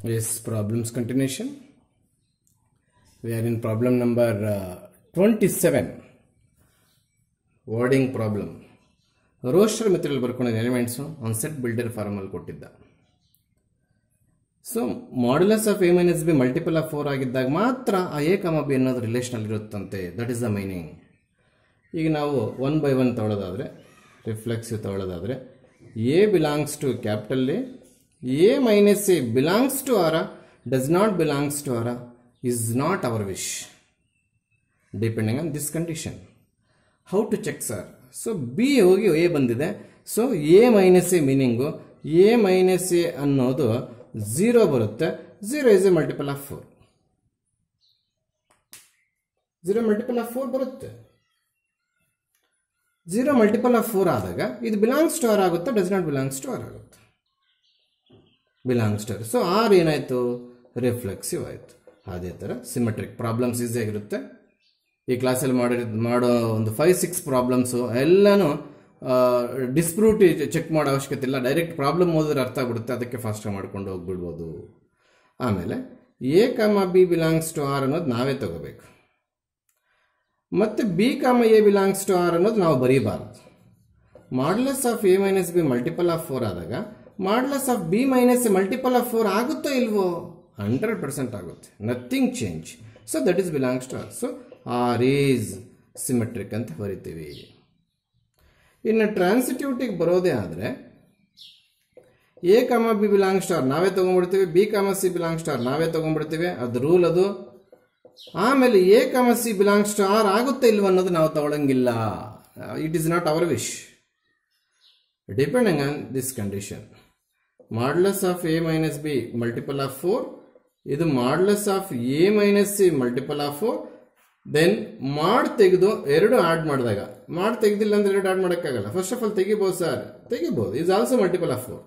Yes, problems continuation. We are in problem number uh, 27. Wording problem. Roster ಮೆಥಡಲ್ಲಿ ಬರ್ಕೊಂಡಿದ್ದ elements ಒಂದು set builder ಫಾರ್ಮಲ್ಲಿ ಕೊಟ್ಟಿದ್ದ so modulus of A minus B multiple of four ಆಗಿದ್ದಾಗ ಮಾತ್ರ ಆ ಎ ಕಮ ಬಿ ಅನ್ನೋದು ರಿಲೇಷನಲ್ಲಿ ಇರುತ್ತಂತೆ ದಟ್ ಈಸ್ ದ ಮೀನಿಂಗ್ ಈಗ ನಾವು ಒನ್ ಬೈ ಒನ್ ತಗೊಳ್ಳೋದಾದರೆ ರಿಫ್ಲೆಕ್ಸಿವ್ ತಗೊಳ್ಳೋದಾದರೆ a belongs to capital A a minus a belongs to R does not belongs to R is not our wish depending on this condition how to check sir so b ಹೋಗಿ a ಬಂದಿದೆ so a minus a meaning a minus a ಅನ್ನೋದು zero ಬರುತ್ತೆ zero is a multiple of four zero multiple of four ಬರುತ್ತೆ zero multiple of four ಆದಾಗ ಇದು belongs to R ಆಗುತ್ತೆ does not belongs to R ಆಗುತ್ತೆ belongs to R so R ಏನಾಯಿತು reflexive ಆಯಿತು ಅದೇ ಥರ ಸಿಮೆಟ್ರಿಕ್ ಪ್ರಾಬ್ಲಮ್ಸ್ ಈಸಿ ಆಗಿರುತ್ತೆ ಈ ಕ್ಲಾಸಲ್ಲಿ ಮಾಡಿರೋ ಮಾಡೋ ಒಂದು ಫೈವ್ ಸಿಕ್ಸ್ ಪ್ರಾಬ್ಲಮ್ಸು ಎಲ್ಲನೂ ಡಿಸ್ಪ್ರೂಟ್ ಚೆಕ್ ಮಾಡೋ ಅವಶ್ಯಕತೆ ಇಲ್ಲ ಡೈರೆಕ್ಟ್ ಪ್ರಾಬ್ಲಮ್ ಓದಿದ್ರೆ ಅರ್ಥ ಆಗ್ಬಿಡುತ್ತೆ ಅದಕ್ಕೆ ಫಾಸ್ಟಾಗಿ ಮಾಡ್ಕೊಂಡು ಹೋಗ್ಬಿಡ್ಬೋದು ಆಮೇಲೆ A comma B belongs to R ಅನ್ನೋದು ನಾವೇ ತಗೋಬೇಕು ಮತ್ತು B comma A belongs to R ಅನ್ನೋದು ನಾವು ಬರೀಬಾರ್ದು modulus of A minus B multiple of four ಆದಾಗ modulus of b minus a multiple of four ಆಗುತ್ತೋ ಇಲ್ವೋ ಹಂಡ್ರೆಡ್ ಪರ್ಸೆಂಟ್ ಆಗುತ್ತೆ nothing change so that is belongs to R so R is symmetric ಅಂತ ಬರಿತೀವಿ ಇನ್ನು ಟ್ರಾನ್ಸಿಟ್ಯೂಟಿಗೆ ಬರೋದೇ ಆದರೆ A comma B belong star ನಾವೇ ತೊಗೊಂಡ್ಬಿಡ್ತೀವಿ B comma C belong star ನಾವೇ ತೊಗೊಂಡ್ಬಿಡ್ತೀವಿ ಅದು ರೂಲ್ ಅದು ಆಮೇಲೆ A comma C belong star ಆಗುತ್ತೆ ಇಲ್ವ ಅನ್ನೋದು ನಾವು ತಗೊಳಂಗಿಲ್ಲ it is not our wish depending on this condition modulus of A minus B multiple of four ಇದು modulus of A minus C multiple of four then mod ತೆಗೆದು ಎರಡು add ಮಾಡಿದಾಗ ಮಾಡ್ ತೆಗೆದಿಲ್ಲ ಅಂದ್ರೆ ಎರಡು ಆಡ್ ಮಾಡೋಕ್ಕಾಗಲ್ಲ ಫಸ್ಟ್ ಆಫ್ ಆಲ್ ತೆಗಿಬೋದು sir ತೆಗಿಬೋದು is also multiple of four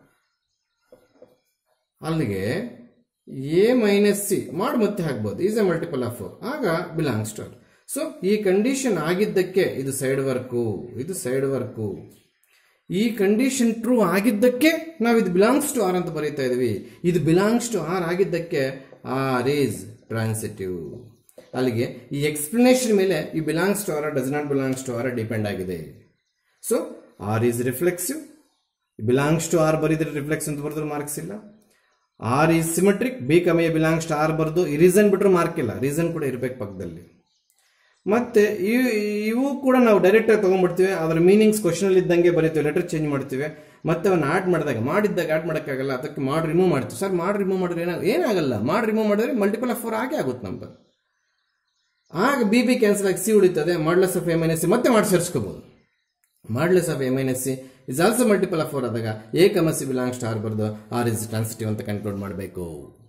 ಅಲ್ಲಿಗೆ ಎ ಮೈನಸ್ ಸಿ ಮಾಡಿ ಮತ್ತೆ ಹಾಕ್ಬೋದು is A multiple of four ಆಗ ಬಿಲಾಂಗ್ಸ್ ಟು ಸೊ ಈ ಕಂಡೀಷನ್ ಆಗಿದ್ದಕ್ಕೆ ಇದು ಸೈಡ್ ವರ್ಕು ಇದು ಸೈಡ್ ವರ್ಕು ಈ ಕಂಡೀಷನ್ ಟ್ರೂ ಆಗಿದ್ದಕ್ಕೆ ನಾವು ಇದು ಬಿಲಾಂಗ್ಸ್ ಟು ಆರ್ ಅಂತ ಬರೀತಾ ಇದೀವಿ ಇದು ಬಿಲಾಂಗ್ಸ್ ಟು ಆರ್ ಆಗಿದ್ದಕ್ಕೆ ಆರ್ ಈಸ್ ಟ್ರಾನ್ಸಿಟಿವ್ ಅಲ್ಲಿಗೆ ಈ ಎಕ್ಸ್ಪ್ಲನೇಷನ್ ಮೇಲೆ ಈ belongs to R does not belongs to R depend ಆಗಿದೆ so R is reflexive belongs to R ಬರೀದ್ರೆ ರಿಫ್ಲೆಕ್ಸ್ ಅಂತ ಬರೆದ್ರೆ ಮಾರ್ಕ್ಸ್ ಇಲ್ಲ R is symmetric B comma A belongs to R ಬರೆದು ಈ ರೀಸನ್ ಬಿಟ್ಟರೆ ಮಾರ್ಕ್ ಇಲ್ಲ ರೀಸನ್ ಕೂಡ ಇರಬೇಕು ಪಕ್ಕದಲ್ಲಿ ಮತ್ತೆ ಇವು ಕೂಡ ನಾವು ಡೈರೆಕ್ಟ್ ಆಗಿ ತಗೊಂಡ್ಬಿಡ್ತೀವಿ ಅದರ ಮೀನಿಂಗ್ಸ್ ಕ್ವಶನ್ ಇದ್ದಂಗೆ ಬರೀತೀವಿ ಲೆಟರ್ ಚೇಂಜ್ ಮಾಡ್ತೀವಿ ಮತ್ತೆ ಅವನ್ನ ಆಡ್ ಮಾಡಿದಾಗ ಮಾಡಿದ್ದಾಗ ಆಡ್ ಮಾಡೋಕ್ಕಾಗಲ್ಲ ಅದಕ್ಕೆ ಮಾಡಿ ರಿಮೂವ್ ಮಾಡ್ತೀವಿ ಸರ್ ಮಾಡಿ ರಿಮೂವ್ ಮಾಡಿದ್ರೆ ಏನಾಗ ಏನಾಗಲ್ಲ ಮಾಡಿ ರಿಮೂವ್ ಮಾಡಿದ್ರೆ ಮಲ್ಟಿಪಲ್ ಆಫ್ ಫೋರ್ ಆಗೇ ಆಗುತ್ತೆ ನಮ್ದು ಆಗ ಬಿ ಬಿ ಕ್ಯಾನ್ಸಲ್ ಆಗಿ ಸಿ ಉಳಿತದೆ modulus of A minus C ಮತ್ತೆ ಮಾಡಿ ಸೇರಿಸ್ಕೋಬಹುದು modulus of A minus C is also multiple of four ಆದಾಗ ಎ ಕಮಸಿ ಬಿಲಾಂಗ್ ಸ್ಟಾರ್ ಬರೆದು ಆರ್ ಇಸ್ ಟ್ರಾನ್ಸಿಟಿವ್ ಅಂತ ಕನ್ಕ್ಲೂಡ್ ಮಾಡಬೇಕು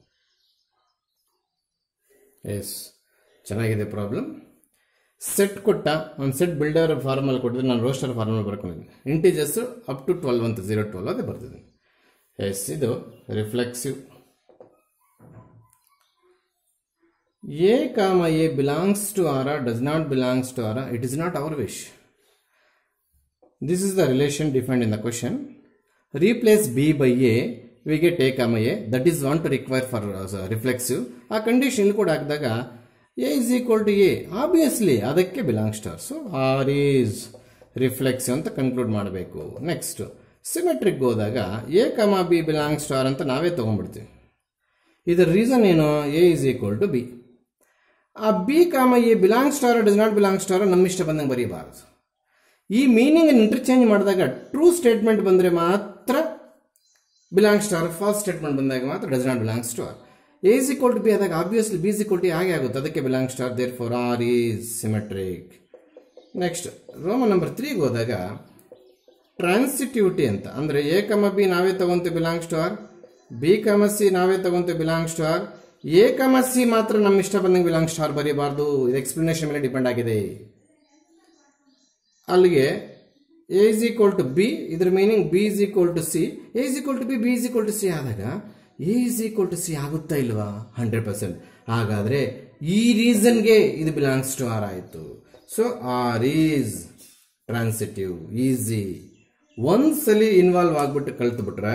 ಎಸ್ ಚೆನ್ನಾಗಿದೆ ಪ್ರಾಬ್ಲಮ್ ಸೆಟ್ ಕೊಟ್ಟ ಒಂದು ಸೆಟ್ ಬಿಲ್ಡರ್ ಫಾರ್ಮಲ್ಲಿ ಕೊಟ್ಟಿದ್ರೆ ನಾನು ರೋಸ್ಟರ್ ಫಾರ್ಮಲ್ಲಿ ಬರ್ಕೊಂಡಿದ್ದೀನಿ ಇಂಟೀಜರ್ಸು ಅಪ್ ಟು ಟ್ವೆಲ್ವ್ ಅಂತ ಜೀರೋ ಟ್ವೆಲ್ವ್ ಅದೇ ಬರ್ತಿದ್ದೀನಿ ಎಸ್ ಇದು reflexive A comma A belongs to R does not belongs to R it is not our wish this is the relation defined in the question replace B by A we get A comma A that is want to require for reflexive ಆ condition ಇಲ್ಲಿ ಕೂಡ ಹಾಕಿದಾಗ A is equal to A obviously ಅದಕ್ಕೆ belongs to so R is reflexive ಅಂತ conclude ಮಾಡಬೇಕು next symmetric ಹೋದಾಗ A comma B belongs to R ಅಂತ ನಾವೇ ತೊಗೊಂಡ್ಬಿಡ್ತೀವಿ ಇದರ ರೀಸನ್ ಏನು A is equal to B ಆ B comma A belong star does not belong star ನಮ್ಮ ಇಷ್ಟ ಬಂದಂಗೆ ಬರೀಬಾರದು ಈ ಮೀನಿಂಗ್ ಇಂಟರ್ಚೇಂಜ್ ಮಾಡಿದಾಗ ಟ್ರೂ ಸ್ಟೇಟ್ಮೆಂಟ್ ಬಂದರೆ ಮಾತ್ರ ಬಿಲಾಂಗ್ಸ್ ಸ್ಟಾರ್ ಫಾಲ್ಸ್ ಸ್ಟೇಟ್ಮೆಂಟ್ ಬಂದಾಗ ಮಾತ್ರ does not belongs to R A is equal to B ಆದಾಗ obviously B is equal to ಹಾಗೆ ಆಗುತ್ತೆ ಅದಕ್ಕೆ belong star therefore R is symmetric next ರೋಮ ನಂಬರ್ ತ್ರೀಗೆ ಹೋದಾಗ ಟ್ರಾನ್ಸಿಟ್ಯೂಟಿ ಅಂತ ಅಂದರೆ ಎ ಕಮ ಬಿ ನಾವೇ ತಗೊಂತೀವಿ belongs to R B comma C ನಾವೇ ತಗೊಂತೀವಿ belongs to R A comma C ಮಾತ್ರ ನಮ್ಮ ಇಷ್ಟ ಬಂದಂಗೆ ಬಿಲಾಂಗ್ಸ್ ಟು ಆರ್ ಬರೀಬಾರ್ದು ಇದು ಎಕ್ಸ್ಪ್ಲನೇಷನ್ ಮೇಲೆ ಡಿಪೆಂಡ್ ಆಗಿದೆ ಅಲ್ಲಿಗೆ A is equal to B ಇದ್ರ meaning B is equal to C A is equal to B B is equal to C ಆದಾಗ A is equal to C ಆಗುತ್ತಾ ಇಲ್ವಾ hundred percent ಹಾಗಾದ್ರೆ ಈ ರೀಸನ್ಗೆ ಇದು ಬಿಲಾಂಗ್ಸ್ ಟು ಆರ್ ಆಯಿತು so R is transitive easy ಒಂದ್ಸಲಿ involve ಆಗ್ಬಿಟ್ಟು ಕಲ್ತು ಬಿಟ್ರೆ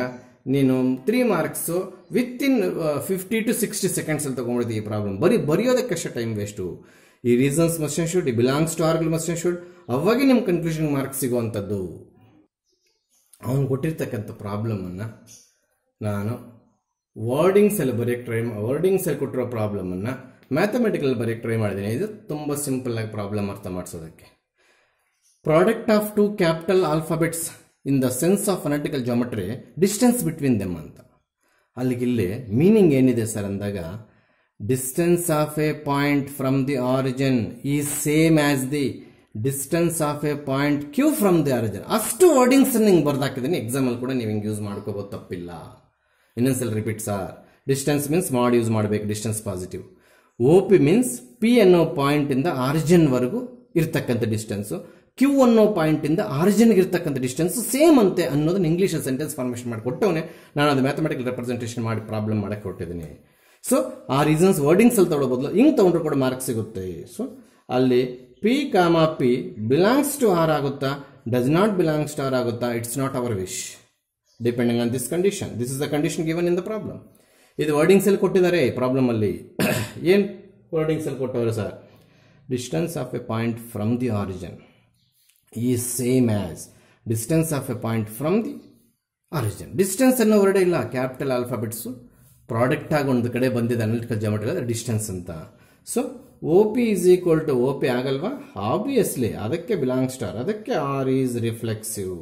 ನೀನು three marks within fifty to sixty seconds ಅಲ್ಲಿ ತೊಗೊಂಡಿದ್ದೆ ಈ ಪ್ರಾಬ್ಲಮ್ ಬರೀ ಬರೆಯೋದಕ್ಕಷ್ಟೇ ಟೈಮ್ ವೇಸ್ಟು ಈ ರೀಸನ್ಸ್ ಮಸ್ಟನ್ ಶುಡ್ ಈ ಬಿಲಾಂಗ್ಸ್ ಟು ಆರ್ಗಲ್ ಮಸ್ಟನ್ ಶುಡ್ ಅವಾಗೆ ನಿಮ್ಮ ಕನ್ಕ್ಲೂಷನ್ ಮಾರ್ಕ್ಸ್ ಸಿಗುವಂಥದ್ದು ಅವನು ಕೊಟ್ಟಿರ್ತಕ್ಕಂಥ ಪ್ರಾಬ್ಲಮನ್ನು ನಾನು ವರ್ಡಿಂಗ್ಸಲ್ಲಿ ಬರೆಯೋಕ್ಕೆ ಟ್ರೈ ವರ್ಡಿಂಗ್ಸಲ್ಲಿ ಕೊಟ್ಟಿರೋ ಪ್ರಾಬ್ಲಮನ್ನು ಮ್ಯಾಥಮೆಟಿಕಲ್ ಬರೆಯೋಕ್ಕೆ ಟ್ರೈ ಮಾಡಿದ್ದೀನಿ ಇದು ತುಂಬ ಸಿಂಪಲ್ ಆಗಿ ಪ್ರಾಬ್ಲಮ್ ಅರ್ಥ ಮಾಡಿಸೋದಕ್ಕೆ product of two capital alphabets in the sense of phonetical geometry distance between them ಅಂತ ಅಲ್ಲಿಗೆ ಇಲ್ಲಿ ಮೀನಿಂಗ್ ಏನಿದೆ ಸರ್ ಅಂದಾಗ distance of a point from the origin is same as the distance of a point Q from the origin ಅಷ್ಟು wordings ಹಿಂಗೆ ಬರ್ದಾಕಿದ್ದೀನಿ ಎಕ್ಸಾಮಲ್ಲಿ ಕೂಡ ನೀವು ಹಿಂಗೆ ಯೂಸ್ ಮಾಡ್ಕೋಬೋದು ತಪ್ಪಿಲ್ಲ ಇನ್ನೊಂದ್ಸಲ ರಿಪೀಟ್ ಸರ್ ಡಿಸ್ಟೆನ್ಸ್ ಮೀನ್ಸ್ ಮಾಡಿ ಯೂಸ್ ಮಾಡಬೇಕು distance positive O P means P ಅನ್ನೋ ಪಾಯಿಂಟಿಂದ ಆರಿಜಿನ್ವರೆಗೂ ಇರ್ತಕ್ಕಂಥ ಡಿಸ್ಟೆನ್ಸು ಕ್ಯೂ ಅನ್ನೋ ಪಾಯಿಂಟಿಂದ ಆರಿಜಿನ್ಗೆ ಇರ್ತಕ್ಕಂಥ ಡಿಸ್ಟೆನ್ಸ್ ಸೇಮ್ ಅಂತೆ ಅನ್ನೋದನ್ನ ಇಂಗ್ಲೀಷಲ್ಲಿ ಸೆಂಟೆನ್ಸ್ ಫಾರ್ಮೇಷನ್ ಮಾಡಿ ಕೊಟ್ಟವನೇ ನಾನು ಅದು ಮ್ಯಾಥಮೆಟಿಕಲ್ ರೆಪ್ರೆಸೆಂಟೇಷನ್ ಮಾಡಿ ಪ್ರಾಬ್ಲಮ್ ಮಾಡಕ್ಕೆ ಕೊಟ್ಟಿದ್ದೀನಿ ಸೊ ಆ ರೀಸನ್ಸ್ ವರ್ಡಿಂಗ್ಸಲ್ಲಿ ತೊಗೊಳ್ಳೋ ಬದಲು ಹಿಂಗೆ ತೊಗೊಂಡ್ರು ಕೂಡ ಮಾರ್ಕ್ಸ್ ಸಿಗುತ್ತೆ ಸೊ ಅಲ್ಲಿ P comma P belongs to R ಆಗುತ್ತಾ does not belongs to R ಆಗುತ್ತಾ it's not our wish depending on this condition this is the condition given in the problem ಇದು ವರ್ಡಿಂಗ್ಸ್ ಅಲ್ಲಿ ಕೊಟ್ಟಿದ್ದಾರೆ ಪ್ರಾಬ್ಲಮ್ ಅಲ್ಲಿ ಏನು wordings ಅಲ್ಲಿ ಕೊಟ್ಟವರು sir distance of a point from the origin is same as distance of a point from the origin distance ಅನ್ನೋ ವರ್ಡೇ ಇಲ್ಲ ಕ್ಯಾಪಿಟಲ್ ಆಲ್ಫಾಬೆಟ್ಸು ಪ್ರಾಡಕ್ಟ್ ಆಗಿ ಒಂದು ಕಡೆ ಬಂದಿದೆ ಅನಲಿಟಿಕಲ್ ಜಾಮೆಟ್ರಿ ಅದು ಡಿಸ್ಟೆನ್ಸ್ ಅಂತ so O P is equal to O P ಆಗಲ್ವಾ ಆಬ್ವಿಯಸ್ಲಿ ಅದಕ್ಕೆ ಬಿಲಾಂಗ್ ಸ್ಟಾರ್ ಅದಕ್ಕೆ ಆರ್ ಈಸ್ ರಿಫ್ಲೆಕ್ಸಿವ್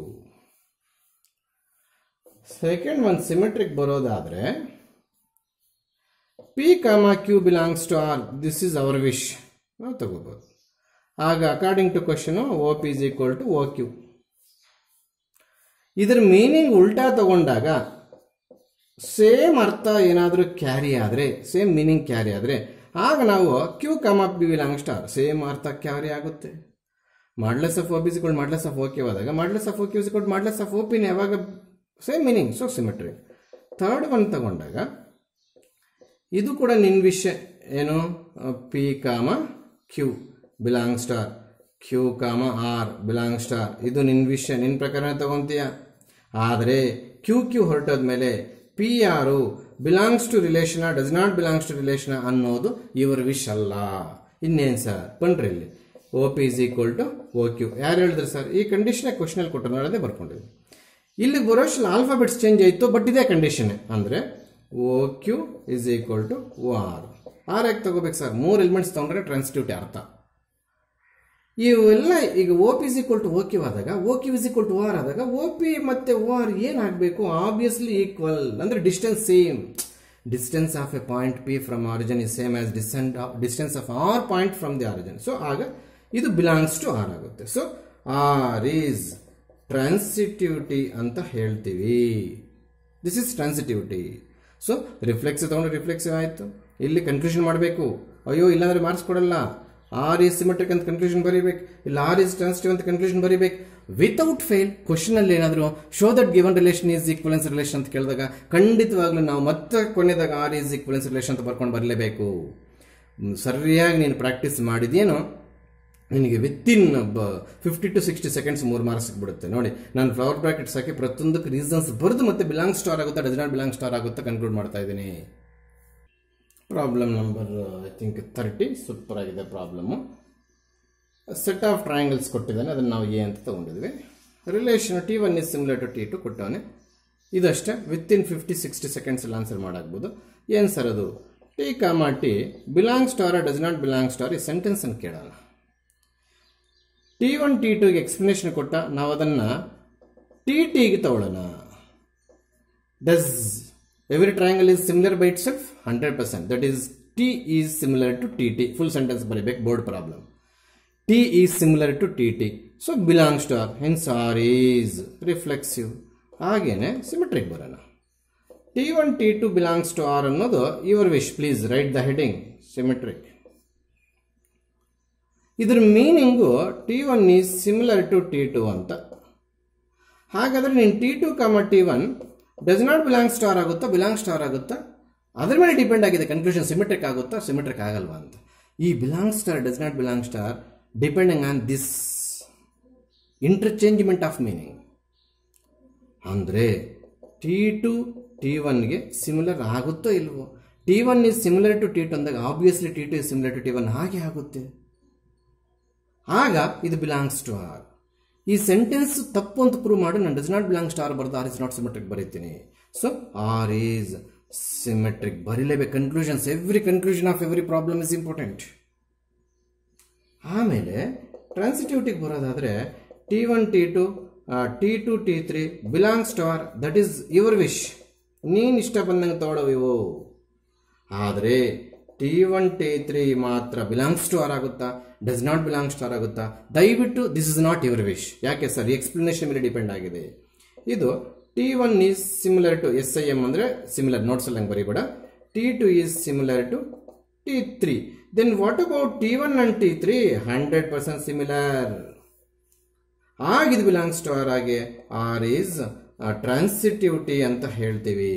ಸೆಕೆಂಡ್ ಒಂದು ಸಿಮೆಟ್ರಿಕ್ ಬರೋದಾದ್ರೆ P comma Q belongs to R this is our wish ನಾವು ತಗೋಬೋದು ಆಗ according to question O P is equal to O Q ಇದರ meaning ಉಲ್ಟಾ ತಗೊಂಡಾಗ ಸೇಮ್ ಅರ್ಥ ಏನಾದರೂ ಕ್ಯಾರಿ ಆದರೆ ಸೇಮ್ ಮೀನಿಂಗ್ ಕ್ಯಾರಿ ಆದರೆ ಆಗ ನಾವು Q comma P B belong star same ಅರ್ಥ ಕ್ಯಾರಿ ಆಗುತ್ತೆ ಮಾಡ್ಲೆಸ್ ಆಫ್ ಓ ಬಿಸಿಕೊಂಡು ಮಾಡ್ಲೆಸ್ ಆಫ್ ಓಕೆ ಹೋದಾಗ ಮಾಡ್ಲೆಸ್ ಆಫ್ ಓಕೆ ಬಿಸಿಕೊಂಡು ಮಾಡ್ಲೆಸ್ ಆಫ್ ಓಪಿನ ಯಾವಾಗ same meaning so symmetry third one ತಗೊಂಡಾಗ ಇದು ಕೂಡ ನಿನ್ನ ವಿಷಯ ಏನು P comma Q belong star Q comma R belong star ಇದು ನಿನ್ನ ವಿಷಯ ನಿನ್ನ ಪ್ರಕಾರ ತಗೊಂತೀಯ ಆದರೆ ಕ್ಯೂ ಕ್ಯೂ ಹೊರಟೋದ್ಮೇಲೆ P R belongs to relation does not belongs to relation ಅನ್ನೋದು ಇವರ ವಿಶ್ ಅಲ್ಲ ಇನ್ನೇನು ಸರ್ ಬನ್ರಿ ಇಲ್ಲಿ O P is equal to O Q ಯಾರು ಹೇಳಿದ್ರು ಸರ್ ಈ ಕಂಡೀಷನ್ ಕ್ವಶನಲ್ಲಿ ಕೊಟ್ಟರು ನೋಡೋದೇ ಬರ್ಕೊಂಡಿದ್ವಿ ಇಲ್ಲಿ ಬರೋಷ್ಟು ಆಲ್ಫಾಬೆಟ್ಸ್ ಚೇಂಜ್ ಆಯಿತು ಬಟ್ ಇದೇ ಕಂಡೀಷನ್ ಅಂದರೆ O Q is equal to O R R ಯಾಕೆ ತಗೋಬೇಕು ಸರ್ ಮೂರು ಎಲಿಮೆಂಟ್ಸ್ ತೊಗೊಂಡ್ರೆ ಟ್ರಾನ್ಸ್ಟಿಟ್ಯೂಟಿ ಅರ್ಥ ಇವೆಲ್ಲ ಈಗ O P is equal to O Q ಆದಾಗ O Q is equal to R ಆದಾಗ ಓ ಪಿ ಮತ್ತು ಓ ಆರ್ ಏನಾಗಬೇಕು ಆಬ್ವಿಯಸ್ಲಿ ಈಕ್ವಲ್ ಅಂದರೆ distance same distance of a point P from origin is same as distant distance of R point from the origin so ಆಗ ಇದು belongs to R ಆಗುತ್ತೆ so R is transitivity ಅಂತ ಹೇಳ್ತೀವಿ this is transitivity so reflexive ತಗೊಂಡು reflexive ಆಯಿತು ಇಲ್ಲಿ conclusion ಮಾಡಬೇಕು ಅಯ್ಯೋ ಇಲ್ಲಾಂದ್ರೆ ಮಾರ್ಕ್ಸ್ ಕೊಡಲ್ಲ ಆರ್ ಇಸ್ ಸಿಮೆಟ್ರಿಕ್ ಅಂತ ಕನ್ಕ್ಲೂಷನ್ ಬರೀಬೇಕು ಇಲ್ಲ ಆರ್ ಇಸ್ ಟ್ರಾನ್ಸಿಟಿವ್ ಅಂತ ಕನ್ಕ್ಲೂಷನ್ ಬರೀಬೇಕು ವಿತೌಟ್ ಫೇಲ್ ಕ್ವಶನ್ ಅಲ್ಲಿ ಏನಾದರೂ show that given relation is equivalence relation ಅಂತ ಕೇಳಿದಾಗ ಖಂಡಿತವಾಗ್ಲೂ ನಾವು ಮತ್ತೆ ಕೊನೆದಾಗ ಆರ್ ಈಸ್ ಈಕ್ವಲೆನ್ಸ್ ರಿಲೇಷನ್ ಅಂತ ಬರ್ಕೊಂಡು ಬರಲೇಬೇಕು ಸರಿಯಾಗಿ ನೀನು ಪ್ರಾಕ್ಟೀಸ್ ಮಾಡಿದೇನೋ ನಿನಗೆ within fifty to sixty seconds ಮೂರು ಮಾರ್ಕ್ಸ್ ಸಿಕ್ಬಿಡುತ್ತೆ ನೋಡಿ ನಾನು ಫ್ಲವರ್ ಬ್ರಾಕೆಟ್ಸ್ ಹಾಕಿ ಪ್ರತಿಯೊಂದಕ್ಕೆ ರೀಸನ್ಸ್ ಬರೆದು ಮತ್ತೆ ಬಿಲಾಂಗ್ ಸ್ಟಾರ್ ಆಗುತ್ತಾ ಡಸ್ ನಾಟ್ ಬಿಲಾಂಗ್ ಸ್ಟಾರ್ ಆಗುತ್ತಾ ಕನ್ಕ್ಲೂಡ್ ಮಾಡ್ತಾ ಇದ್ದೀನಿ problem number I think thirty super ಆಗಿದೆ ಪ್ರಾಬ್ಲಮ್ಮು ಸೆಟ್ ಆಫ್ ಟ್ರಯಾಂಗಲ್ಸ್ ಕೊಟ್ಟಿದ್ದಾನೆ ಅದನ್ನು ನಾವು ಎ ಅಂತ ತೊಗೊಂಡಿದ್ವಿ relation T one is similar to T two ಕೊಟ್ಟವನೆ ಇದಷ್ಟೇ ವಿತಿನ್ ಫಿಫ್ಟಿ ಸಿಕ್ಸ್ಟಿ ಸೆಕೆಂಡ್ಸಲ್ಲಿ ಆನ್ಸರ್ ಮಾಡಾಕ್ಬೋದು ಏನು ಸರ್ ಅದು T comma T belong star does not belong star ಈ ಸೆಂಟೆನ್ಸ್ ಅನ್ನು ಕೇಳೋಣ ಟಿ ಒನ್ ಟಿ ಟುಗೆ ಎಕ್ಸ್ಪ್ಲನೇಷನ್ ಕೊಟ್ಟ ನಾವು ಅದನ್ನು ಟಿ ಟಿಗೆ ತಗೊಳ್ಳೋಣ does every triangle is similar by itself hundred percent that is T is similar to T T full sentence ಬರೀಬೇಕು board problem T is similar to T T so belongs to R hence R is reflexive ಹಾಗೇನೆ symmetric ಬರೋಣ T one T two belongs to R ಅನ್ನೋದು your wish please write the heading symmetric ಇದ್ರ meaning T one is similar to T two ಅಂತ ಹಾಗಾದ್ರೆ ನೀನು T two comma T one does not belong star ಆಗುತ್ತಾ belong star ಆಗುತ್ತಾ ಅದ್ರ ಮೇಲೆ depend ಆಗಿದೆ ಕನ್ಕ್ಲೂಷನ್ ಸಿಮೆಟ್ರಿಕ್ ಆಗುತ್ತಾ ಸಿಮೆಟ್ರಿಕ್ ಆಗಲ್ವಾ ಅಂತ ಈ belong star does not belong star depending on this interchangement of meaning ಅಂದರೆ ಟಿ ಟು ಟಿ ಒನ್ಗೆ ಸಿಮಿಲರ್ ಆಗುತ್ತೋ ಇಲ್ವೋ T one is similar to T two ಅಂದಾಗ obviously T two is similar to T one ಹಾಗೆ ಆಗುತ್ತೆ ಆಗ ಇದು belongs to R ಈ ಸೆಂಟೆನ್ಸ್ ತಪ್ಪು ಅಂತ ಪ್ರೂವ್ ಮಾಡಿ ನಾನು does not belongs to R ಬರ್ದು ಆರ್ ಇಸ್ ನಾಟ್ ಸಿಮೆಟ್ರಿಕ್ ಬರೀತೀನಿ so R is symmetric ಬರೀಲೇಬೇಕು conclusions every conclusion of every problem is important ಆಮೇಲೆ ಟ್ರಾನ್ಸಿಟಿವಿಟಿಗೆ ಬರೋದಾದರೆ T one T two T two T three belongs to R that is your wish ನೀನು ಇಷ್ಟ ಬಂದಂಗೆ ತಗೊಳ್ಳೋ ಇವು ಆದರೆ ಟಿ ಒನ್ ಟಿ ತ್ರೀ ಮಾತ್ರ ಬಿಲಾಂಗ್ಸ್ ಟು ಆರ್ ಆಗುತ್ತಾ does not belongs to R ಆಗುತ್ತಾ ದಯವಿಟ್ಟು this is not your wish ಯಾಕೆ ಸರ್ ಎಕ್ಸ್ಪ್ಲನೇಷನ್ ಮೇಲೆ ಡಿಪೆಂಡ್ ಆಗಿದೆ ಇದು T one is similar to S I M ಅಂದರೆ ಸಿಮಿಲರ್ ನೋಟ್ಸ್ ಅಲ್ಲಿ ಹಂಗೆ ಬರೀಬೇಡ T two is similar to T three then what about T one and T three hundred percent similar ಆಗಿದು belongs to R ಆಗಿ R is transitivity ಅಂತ ಹೇಳ್ತೀವಿ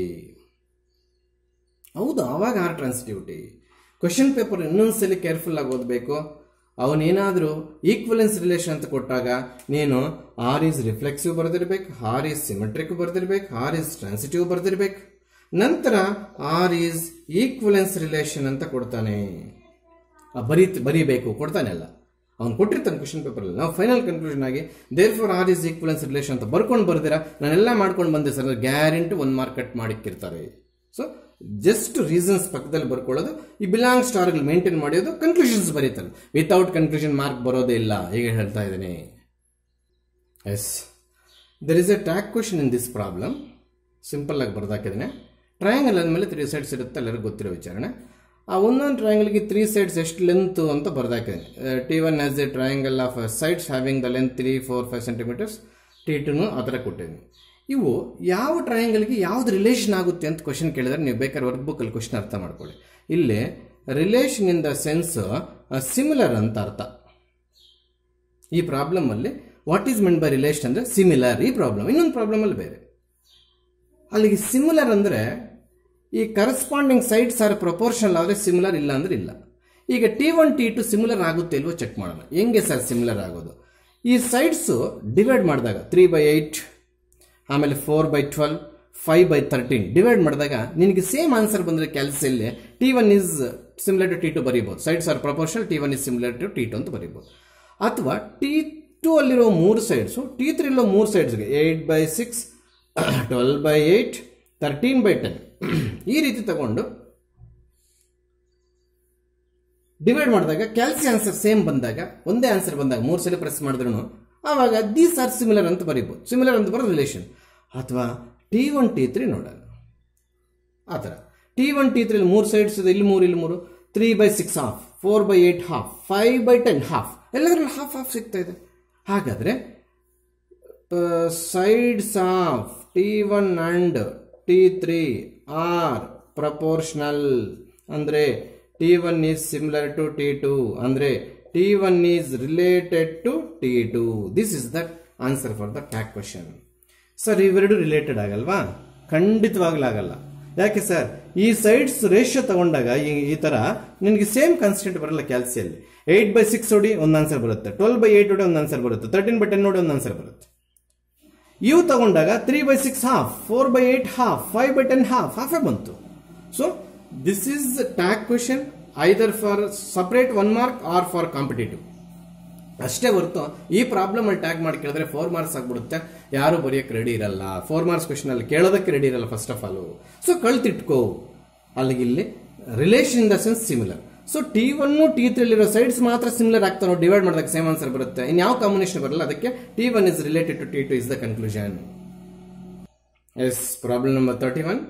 ಹೌದು ಆವಾಗ ಆರ್ ಟ್ರಾನ್ಸಿಟಿವಿಟಿ ಕ್ವಶನ್ ಪೇಪರ್ ಇನ್ನೊಂದ್ಸಲಿ ಕೇರ್ಫುಲ್ ಆಗಿ ಓದಬೇಕು ಅವನೇನಾದರೂ ಈಕ್ವಲೆನ್ಸ್ ರಿಲೇಷನ್ ಅಂತ ಕೊಟ್ಟಾಗ ನೀನು ಆರ್ ಈಸ್ ರಿಫ್ಲೆಕ್ಸಿವ್ ಬರೆದಿರ್ಬೇಕು ಆರ್ ಈಸ್ ಸಿಮೆಟ್ರಿಕ್ ಬರೆದಿರ್ಬೇಕು ಆರ್ ಈಸ್ ಟ್ರಾನ್ಸಿಟಿವ್ ಬರೆದಿರ್ಬೇಕು ನಂತರ ಆರ್ ಈಸ್ ಈಕ್ವಲೆನ್ಸ್ ರಿಲೇಷನ್ ಅಂತ ಕೊಡ್ತಾನೆ ಆ ಬರೀ ಬರೀಬೇಕು ಕೊಡ್ತಾನೆ ಅಲ್ಲ ಅವ್ನು ಕೊಟ್ಟಿರ್ತಾನೆ ಕ್ವಶನ್ ಪೇಪರಲ್ಲಿ ನಾವು ಫೈನಲ್ ಕನ್ಕ್ಲೂಷನ್ ಆಗಿ therefore R is equivalence relation ಅಂತ ಬರ್ಕೊಂಡು ಬರ್ದಿರಾ ನಾನೆಲ್ಲ ಮಾಡ್ಕೊಂಡು ಬಂದೆ ಸರ್ ಗ್ಯಾರಂಟಿ ಒಂದು ಮಾರ್ಕ್ ಕಟ್ ಮಾಡಿಕ್ಕಿರ್ತಾರೆ ಸೊ ಜಸ್ಟ್ ರೀಸನ್ಸ್ ಪಕ್ಕದಲ್ಲಿ ಬರ್ಕೊಳ್ಳೋದು ಈ ಬಿಲಾಂಗ್ ಸ್ಟಾರ್ಗಳು ಮೇಂಟೈನ್ ಮಾಡೋದು ಕನ್ಕ್ಲೂಷನ್ಸ್ ಬರೀತಾರೆ ವಿತೌಟ್ ಕನ್ಕ್ಲೂಷನ್ ಮಾರ್ಕ್ ಬರೋದೇ ಇಲ್ಲ ಹೀಗೆ ಹೇಳ್ತಾ ಇದ್ದೀನಿ as there is a tack question in this problem simple ಆಗಿ ಬರ್ದಾಕಿದ್ದೇನೆ ಟ್ರಯಾಂಗಲ್ ಅಂದಮೇಲೆ ತ್ರೀ ಸೈಡ್ಸ್ ಇರುತ್ತೆ ಎಲ್ಲರಿಗೂ ಗೊತ್ತಿರೋ ವಿಚಾರಣೆ ಆ ಒಂದೊಂದು ಟ್ರಯಾಂಗಲ್ಗೆ ತ್ರೀ ಸೈಡ್ಸ್ ಎಷ್ಟು ಲೆಂತ್ ಅಂತ ಬರ್ದಾಕಿದ್ದೀನಿ T one as a triangle of sides having the length three four five centimetres T ಟುನು ಆ ಥರ ಕೊಟ್ಟಿದ್ದೀನಿ ಇವು ಯಾವ ಟ್ರಯಾಂಗಲ್ಗೆ ಯಾವ್ದು ರಿಲೇಷನ್ ಆಗುತ್ತೆ ಅಂತ ಕ್ವಶನ್ ಕೇಳಿದ್ರೆ ನೀವು ಬೇಕಾದ್ರೆ ವರ್ಕ್ ಬುಕ್ಕಲ್ಲಿ ಕ್ವಶನ್ ಅರ್ಥ ಮಾಡ್ಕೊಳ್ಳಿ ಇಲ್ಲಿ relation in the sense similar ಅಂತ ಅರ್ಥ ಈ ಪ್ರಾಬ್ಲಮಲ್ಲಿ what is meant by relation ಅಂದರೆ ಸಿಮಿಲರ್ ಈ ಪ್ರಾಬ್ಲಮ್ ಇನ್ನೊಂದು ಪ್ರಾಬ್ಲಮಲ್ಲಿ ಬೇರೆ ಅಲ್ಲಿಗೆ ಸಿಮಿಲರ್ ಅಂದರೆ ಈ ಕರೆಸ್ಪಾಂಡಿಂಗ್ ಸೈಡ್ಸ್ ಆರ್ ಪ್ರಪೋರ್ಷನಲ್ ಆದರೆ ಸಿಮಿಲರ್ ಇಲ್ಲ ಅಂದ್ರೆ ಇಲ್ಲ ಈಗ T one T two similar ಆಗುತ್ತೆ ಇಲ್ವೋ ಚೆಕ್ ಮಾಡೋಣ ಹೆಂಗೆ ಸರ್ ಸಿಮಿಲರ್ ಆಗೋದು ಈ ಸೈಡ್ಸು ಡಿವೈಡ್ ಮಾಡಿದಾಗ ತ್ರೀ ಬೈ ಏಯ್ಟ್ ಆಮೇಲೆ four by twelve five by thirteen divide ಮಾಡಿದಾಗ ನಿನಗೆ ಸೇಮ್ ಆನ್ಸರ್ ಬಂದರೆ ಕ್ಯಾಲ್ಸಿಯಲ್ಲಿ T one is similar to T two ಬರೀಬೋದು sides are proportional T one is similar to T two ಅಂತ ಬರೀಬೋದು ಅಥವಾ ಟಿ ಟು ಅಲ್ಲಿರೋ ಮೂರು ಸೈಡ್ಸು ಟಿ ತ್ರೀలో ಮೂರು ಸೈಡ್ಸ್ಗೆ eight by six twelve by eight thirteen by ten ಈ ರೀತಿ ತಗೊಂಡು ಡಿವೈಡ್ ಮಾಡಿದಾಗ ಕ್ಯಾಲ್ಸಿ ಆನ್ಸರ್ ಸೇಮ್ ಬಂದಾಗ ಒಂದೇ ಆನ್ಸರ್ ಬಂದಾಗ ಮೂರು ಸಲ ಪ್ರೆಸ್ ಮಾಡಿದ್ರು ಆವಾಗ ದೀಸ್ ಆರ್ ಸಿಮಿಲರ್ ಅಂತ ಬರೀಬೋದು ಸಿಮಿಲರ್ ಅಂತ ಬರೋ ರಿಲೇಷನ್ ಅಥವಾ ಟಿ ಒನ್ ಟಿ ತ್ರೀ ನೋಡೋಣ ಆ ಥರ ಟಿ ಒನ್ ಟಿ ತ್ರೀಲಿ ಮೂರು ಸೈಡ್ಸ್ ಇದೆ ಇಲ್ಲಿ ಮೂರು ಇಲ್ಲಿ ಮೂರು three by six half four by eight half five by ten half ಎಲ್ಲದರಲ್ಲಿ ಹಾಫ್ ಹಾಫ್ ಸಿಗ್ತಾ ಇದೆ ಹಾಗಾದರೆ sides of T one and T three are proportional ಅಂದರೆ T one is similar to T two ಅಂದರೆ T one is related to T two this is the answer for the tack question sir ಇವೆರಡು related ಆಗಲ್ವಾ ಖಂಡಿತವಾಗ್ಲೂ ಆಗಲ್ಲ ಯಾಕೆ sir ಈ sides ratio ತಗೊಂಡಾಗ ಈ ಈ ಥರ ನಿನಗೆ ಸೇಮ್ ಕಾನ್ಸ್ಟೆಂಟ್ ಬರಲ್ಲ ಕ್ಯಾಲ್ಸಿಯಲ್ಲಿ ಏಯ್ಟ್ ಬೈ ಸಿಕ್ಸ್ ಹೊಡಿ ಒಂದು ಆನ್ಸರ್ ಬರುತ್ತೆ ಟ್ವೆಲ್ ಬೈ ಏಯ್ಟ್ ಹೊಡಿ ಒಂದು ಆನ್ಸರ್ ಬರುತ್ತೆ ತರ್ಟೀನ್ ಬೈ ಟೆನ್ ಹೊಡಿ ಒಂದು ಆನ್ಸರ್ ಬರುತ್ತೆ ಇವು ತಗೊಂಡಾಗ three by six half four by eight half five by ten half ಹಾಫೇ ಬಂತು so this is tack question either for separate one mark or for competitive ಅಷ್ಟೇ ಹೊರತು ಈ ಪ್ರಾಬ್ಲಮ್ ಅಲ್ಲಿ ಟ್ಯಾಗ್ ಮಾಡಿ ಕೇಳಿದ್ರೆ ಫೋರ್ ಮಾರ್ಕ್ಸ್ ಆಗ್ಬಿಡುತ್ತೆ ಯಾರು ಬರೆಯೋಕೆ ರೆಡಿ ಇರಲ್ಲ ಫೋರ್ ಮಾರ್ಕ್ಸ್ ಕ್ವಶನ್ ಅಲ್ಲಿ ಕೇಳೋದಕ್ಕೆ ರೆಡಿ ಇರಲ್ಲ ಫಸ್ಟ್ ಆಫ್ ಆಲ್ ಸೊ ಕಳ್ತಿಟ್ಕೋ ಅಲ್ಲಿಗೆ ಇಲ್ಲಿ relation in the sense similar so T one T ತ್ರೀಲಿರೋ ಸೈಡ್ಸ್ ಮಾತ್ರ ಸಿಮಿಲರ್ ಆಗ್ತಾ ನಾವು ಡಿವೈಡ್ ಮಾಡಿದಾಗ ಸೇಮ್ ಆನ್ಸರ್ ಬರುತ್ತೆ ಇನ್ ಯಾವ ಕಾಂಬಿನೇಷನ್ ಬರಲ್ಲ ಅದಕ್ಕೆ T one is related to T two is the conclusion as problem number thirty one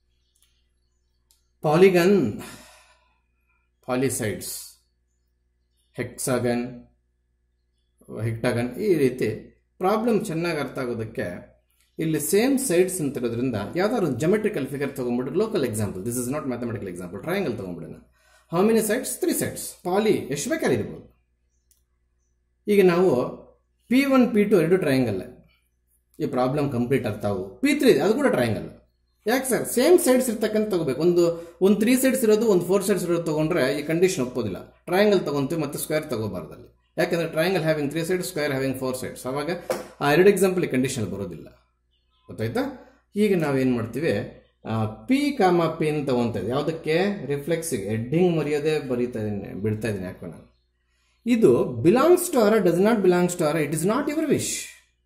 polygon poly sides hexagon heptagon ಈ ರೀತಿ ಪ್ರಾಬ್ಲಮ್ ಚೆನ್ನಾಗಿ ಅರ್ಥ ಆಗೋದಕ್ಕೆ ಇಲ್ಲಿ ಸೇಮ್ ಸೈಡ್ಸ್ ಅಂತ ಇರೋದ್ರಿಂದ ಯಾವ್ದಾದ್ರು ಒಂದು ಜಮೆಟ್ರಿಕಲ್ ಫಿಗರ್ ತೊಗೊಂಡ್ಬಿಟ್ಟು local example this is not mathematical example triangle ತೊಗೊಂಡ್ಬಿಡೋಣ how many sides three sides poly ಎಷ್ಟು ಬೇಕಾದ್ರೆ ಇರ್ಬೋದು ಈಗ ನಾವು ಪಿ ಒನ್ ಪಿ ಟು ಎರಡು ಟ್ರಯಾಂಗಲ್ ಈ ಪ್ರಾಬ್ಲಮ್ ಕಂಪ್ಲೀಟ್ ಆಗ್ತಾವು ಪಿ ತ್ರೀ ಅದು ಕೂಡ ಟ್ರಯಾಂಗಲ್ ಯಾಕೆ ಸರ್ ಸೇಮ್ ಸೈಡ್ಸ್ ಇರ್ತಕ್ಕಂಥ ತಗೋಬೇಕು ಒಂದು ಒಂದು ತ್ರೀ ಸೈಡ್ಸ್ ಇರೋದು ಒಂದು ಫೋರ್ ಸೈಡ್ಸ್ ಇರೋದು ತೊಗೊಂಡ್ರೆ ಈ ಕಂಡೀಷನ್ ಒಪ್ಪೋದಿಲ್ಲ ಟ್ರಯಾಂಗಲ್ ತೊಗೊಂತೀವಿ ಮತ್ತು ಸ್ಕ್ವೇರ್ ತಗೋಬಾರ್ದಲ್ಲಿ ಯಾಕಂದರೆ triangle having three sides square having four sides ಅವಾಗ ಆ ಎರಡು ಎಕ್ಸಾಂಪಲ್ ಈ ಕಂಡೀಷನ್ ಬರೋದಿಲ್ಲ ಗೊತ್ತಾಯ್ತಾ ಈಗ ನಾವೇನು ಮಾಡ್ತೀವಿ ಪಿ ಕಾಮ ಪಿ ಅಂತ ತಗೊಂತ ಇದ್ದೀವಿ ಯಾವುದಕ್ಕೆ ರಿಫ್ಲೆಕ್ಸಿಗೆ ಹೆಡ್ಡಿಂಗ್ ಮರೆಯೋದೇ ಬರೀತಾ ಇದ್ದೀನಿ ಬಿಡ್ತಾ ಇದ್ದೀನಿ ಯಾಕೋ ನಾನು ಇದು belongs to R does not belongs to R it is not your wish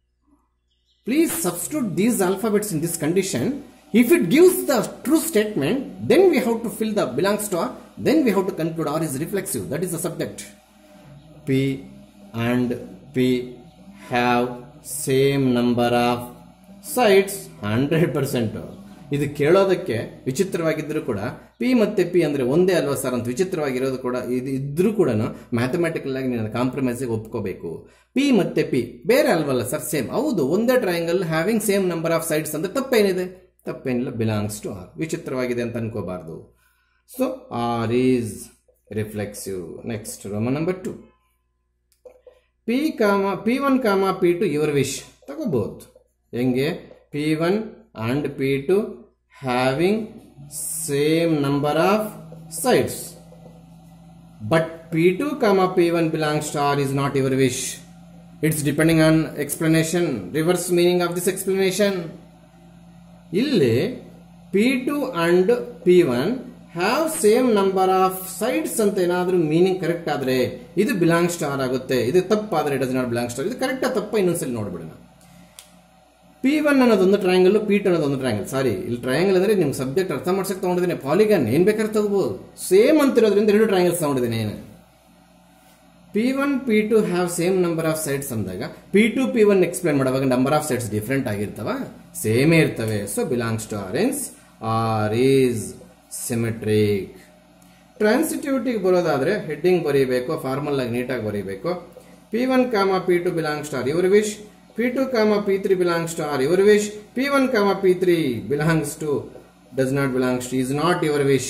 Please substitute these alphabets in this condition. If it gives the true statement, then we have to fill the belongs to R, then we have to conclude R is reflexive. That is the subject. P and P have same number of sides 100%. ಇದು ಕೇಳೋದಕ್ಕೆ ವಿಚಿತ್ರವಾಗಿದ್ದರೂ ಕೂಡ P ಮತ್ತೆ P ಅಂದರೆ ಒಂದೇ ಅಲ್ವಾ sir ಅಂತ ವಿಚಿತ್ರವಾಗಿರೋದು ಕೂಡ ಇದು ಇದ್ರೂ ಕೂಡ ಮ್ಯಾಥಮೆಟಿಕಲ್ ಆಗಿ ನೀನು ಕಾಂಪ್ರಮೈಸಿಗೆ ಒಪ್ಕೋಬೇಕು ಪಿ ಮತ್ತೆ ಪಿ ಬೇರೆ ಅಲ್ವಲ್ಲ ಸರ್ ಸೇಮ್ ಹೌದು ಒಂದೇ triangle having same number of sides ಅಂದರೆ ತಪ್ಪೇನಿದೆ ತಪ್ಪೇನಿಲ್ಲ ಬಿಲಾಂಗ್ಸ್ ಟು ಆರ್ ವಿಚಿತ್ರವಾಗಿದೆ ಅಂತ ಅನ್ಕೋಬಾರ್ದು so R is reflexive next ರೋಮ number two P comma P one comma P two your wish ತಗೋಬಹುದು ಹೆಂಗೆ P one and P two having same number of sides but P two comma P one belongs to R is not your wish it's depending on explanation reverse meaning of this explanation ಇಲ್ಲಿ P two and P one have same number of sides ಅಂತ ಏನಾದರೂ meaning correct ಆದರೆ ಇದು belong star ಆಗುತ್ತೆ ಇದು ತಪ್ಪಾದರೆ does not belong star ಇದು ಕರೆಕ್ಟಾ ತಪ್ಪ ಇನ್ನೊಂದ್ಸಲಿ ನೋಡ್ಬಿಡೋಣ ಪಿ ಒನ್ ಅನ್ನೋದೊಂದು ಟ್ರಯಾಂಗಲ್ ಪಿ ಟು ಅನ್ನೋದೊಂದು ಟ್ರಯಾಂಗಲ್ ಸಾರಿ ಇಲ್ಲಿ ಟ್ರಯಾಂಗಲ್ ಅಂದ್ರೆ ನಿಮ್ಗೆ ಸಬ್ಜೆಕ್ಟ್ ಅರ್ಥ ಮಾಡ್ಸಕ್ಕೆ ತಗೊಂಡಿದ್ದೀನಿ ಪಾಲಿಗನ್ ಏನ್ ಬೇಕಾದ್ರೆ ತಗೋಬಹುದು ಸೇಮ್ ಅಂತಿರೋದ್ರಿಂದ ಎರಡು ಟ್ರಯಾಂಗಲ್ಸ್ ತಗೊಂಡಿದ್ದೀನಿ ಏನು P one P two have same number of sides ಅಂದಾಗ P two P one explain ಮಾಡುವಾಗ ನಂಬರ್ ಆಫ್ ಸೈಡ್ಸ್ ಡಿಫ್ರೆಂಟ್ ಆಗಿರ್ತವ ಸೇಮೇ ಇರ್ತವೆ ಸೊ ಬಿಲಾಂಗ್ಸ್ ಟು ಆರೆನ್ಸ್ ಆರ್ ಈಸ್ ಸಿಮೆಟ್ರಿಕ್ ಟ್ರಾನ್ಸಿಟಿವಿಟಿಗೆ ಬರೋದಾದ್ರೆ ಹೆಡ್ಡಿಂಗ್ ಬರೀಬೇಕು ಫಾರ್ಮಲ್ ಆಗಿ ನೀಟಾಗಿ ಬರೀಬೇಕು P one comma P two belongs to R your wish P two comma P three belongs to R your wish P one comma P three belongs to does not belongs to is not your wish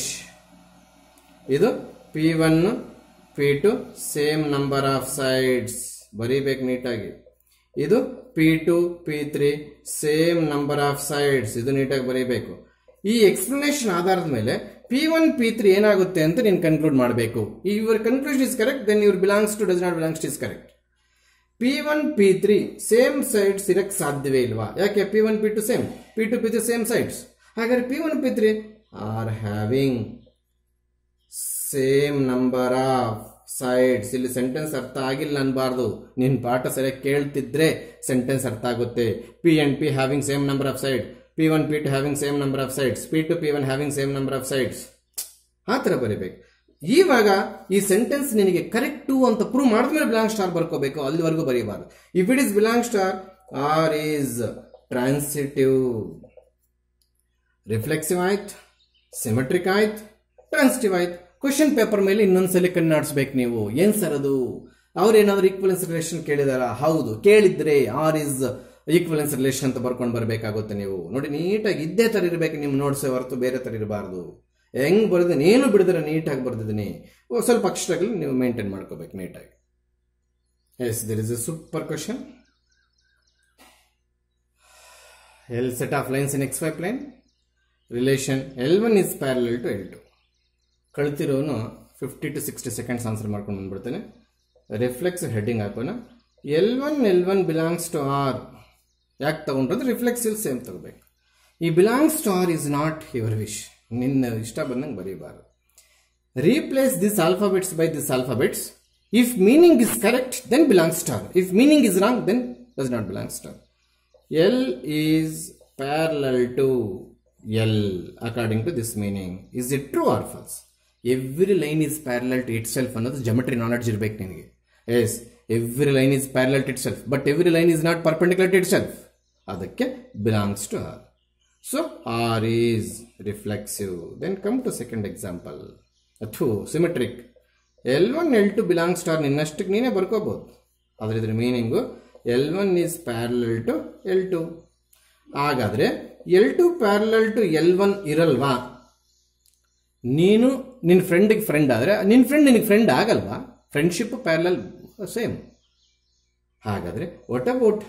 ಇದು P one P two same number of sides ಬರೀಬೇಕು ನೀಟಾಗಿ ಇದು P two P three same number of sides ಇದು ನೀಟಾಗಿ ಬರೀಬೇಕು ಈ explanation ಆಧಾರದ ಮೇಲೆ ಪಿ ಒನ್ ಪಿ ತ್ರೀ ಏನಾಗುತ್ತೆ ಅಂತ ನೀನು ಕನ್ಕ್ಲೂಡ್ ಮಾಡಬೇಕು your conclusion is correct then your belongs to does not belongs to is correct P one P three same sides ಇರಕ್ಕೆ ಸಾಧ್ಯವೇ ಇಲ್ವಾ ಯಾಕೆ P one P two same P two P three same sides ಹಾಗಾದ್ರೆ P one P three are having same number of sides ಇಲ್ಲಿ sentence ಅರ್ಥ ಆಗಿಲ್ಲ ಅನ್ಬಾರ್ದು ನಿನ್ ಪಾಠ ಸರಿಯಾಗಿ ಕೇಳ್ತಿದ್ರೆ ಸೆಂಟೆನ್ಸ್ ಅರ್ಥ ಆಗುತ್ತೆ P and P having same number of side P one P two having same number of sides P two P one having same number of sides ಆ ಥರ ಬರೀಬೇಕು ಇವಾಗ ಈ ಸೆಂಟೆನ್ಸ್ ನಿನಗೆ ಕರೆಕ್ಟು ಅಂತ ಪ್ರೂವ್ ಮಾಡಿದ್ಮೇಲೆ ಬಿಲಾಂಗ್ ಸ್ಟಾರ್ ಬರ್ಕೋಬೇಕು ಅಲ್ಲಿವರೆಗೂ ಬರೀಬಾರ್ದು if it is belong star R is transitive reflexive ಆಯ್ತು ಸಿಮೆಟ್ರಿಕ್ ಆಯ್ತು ಟ್ರಾನ್ಸಿಟಿವ್ ಆಯ್ತು ಕ್ವಶನ್ ಪೇಪರ್ ಮೇಲೆ ಇನ್ನೊಂದ್ಸಲಿ ಕಣ್ಣಾಡಿಸ್ಬೇಕು ನೀವು ಏನ್ ಸರ್ ಅದು ಅವ್ರೇನಾದ್ರೂ ಈಕ್ವಲೆನ್ಸ್ ರಿಲೇಷನ್ ಕೇಳಿದಾರ ಹೌದು ಕೇಳಿದ್ರೆ ಆರ್ ಇಸ್ ಈಕ್ವಲೆನ್ಸ್ ರಿಲೇಷನ್ ಅಂತ ಬರ್ಕೊಂಡು ಬರಬೇಕಾಗುತ್ತೆ ನೀವು ನೋಡಿ ನೀಟಾಗಿ ಇದ್ದೇ ಥರ ಇರಬೇಕು ನಿಮ್ಮ ನೋಡ್ಸೋ ಹೊರತು ಬೇರೆ ಥರ ಇರಬಾರ್ದು ಹೆಂಗ್ ಬರ್ದಿದ್ದೀನಿ ಏನು ಬಿಡಿದ್ರೆ ನೀಟಾಗಿ ಬರ್ದಿದ್ದೀನಿ ಓ ಸ್ವಲ್ಪ ಅಕ್ಷರಗಳು ನೀವು ಮೇಂಟೈನ್ ಮಾಡ್ಕೋಬೇಕು ನೀಟಾಗಿ as there is a super question L set of lines in X Y plane relation L one is parallel to L two ಕಳ್ತಿರೋನು fifty to sixty seconds answer ಮಾಡ್ಕೊಂಡು ಬಂದ್ಬಿಡ್ತೇನೆ ರಿಫ್ಲೆಕ್ಸ್ ಹೆಡ್ಡಿಂಗ್ ಹಾಕೋಣ L one L one belongs to R ಯಾಕೆ ತಗೊಂಡ್ರೆ reflexive same ತಗೋಬೇಕು ಈ belongs to R is not your wish ನಿನ್ನ ಇಷ್ಟ ಬಂದಂಗೆ ಬರೀಬಾರ್ದು replace this alphabets by this alphabets if meaning is correct then belongs to R if meaning is wrong then does not belongs to R L is parallel to L according to this meaning is it true or false every line is parallel to itself ಅನ್ನೋದು geometry knowledge ಇರಬೇಕು ನಿನಗೆ as every line is parallel to itself but every line is not perpendicular to itself ಅದಕ್ಕೆ belongs to R so R is reflexive then come to second example ಅಥ್ವಾ symmetric L one L two belongs to R ನಿನ್ನಷ್ಟಕ್ಕೆ ನೀನೇ ಬರ್ಕೋಬೋದು ಆದರೆ ಇದ್ರ meaning L one is parallel to L two ಹಾಗಾದರೆ L two parallel to L one ಇರಲ್ವಾ ನೀನು ನಿನ್ನ ಫ್ರೆಂಡಿಗೆ ಫ್ರೆಂಡ್ ಆದರೆ ನಿನ್ನ ಫ್ರೆಂಡ್ ನಿನಗೆ ಫ್ರೆಂಡ್ ಆಗಲ್ವಾ ಫ್ರೆಂಡ್ಶಿಪ್ ಪ್ಯಾರಲಲ್ ಸೇಮ್ ಹಾಗಾದರೆ what about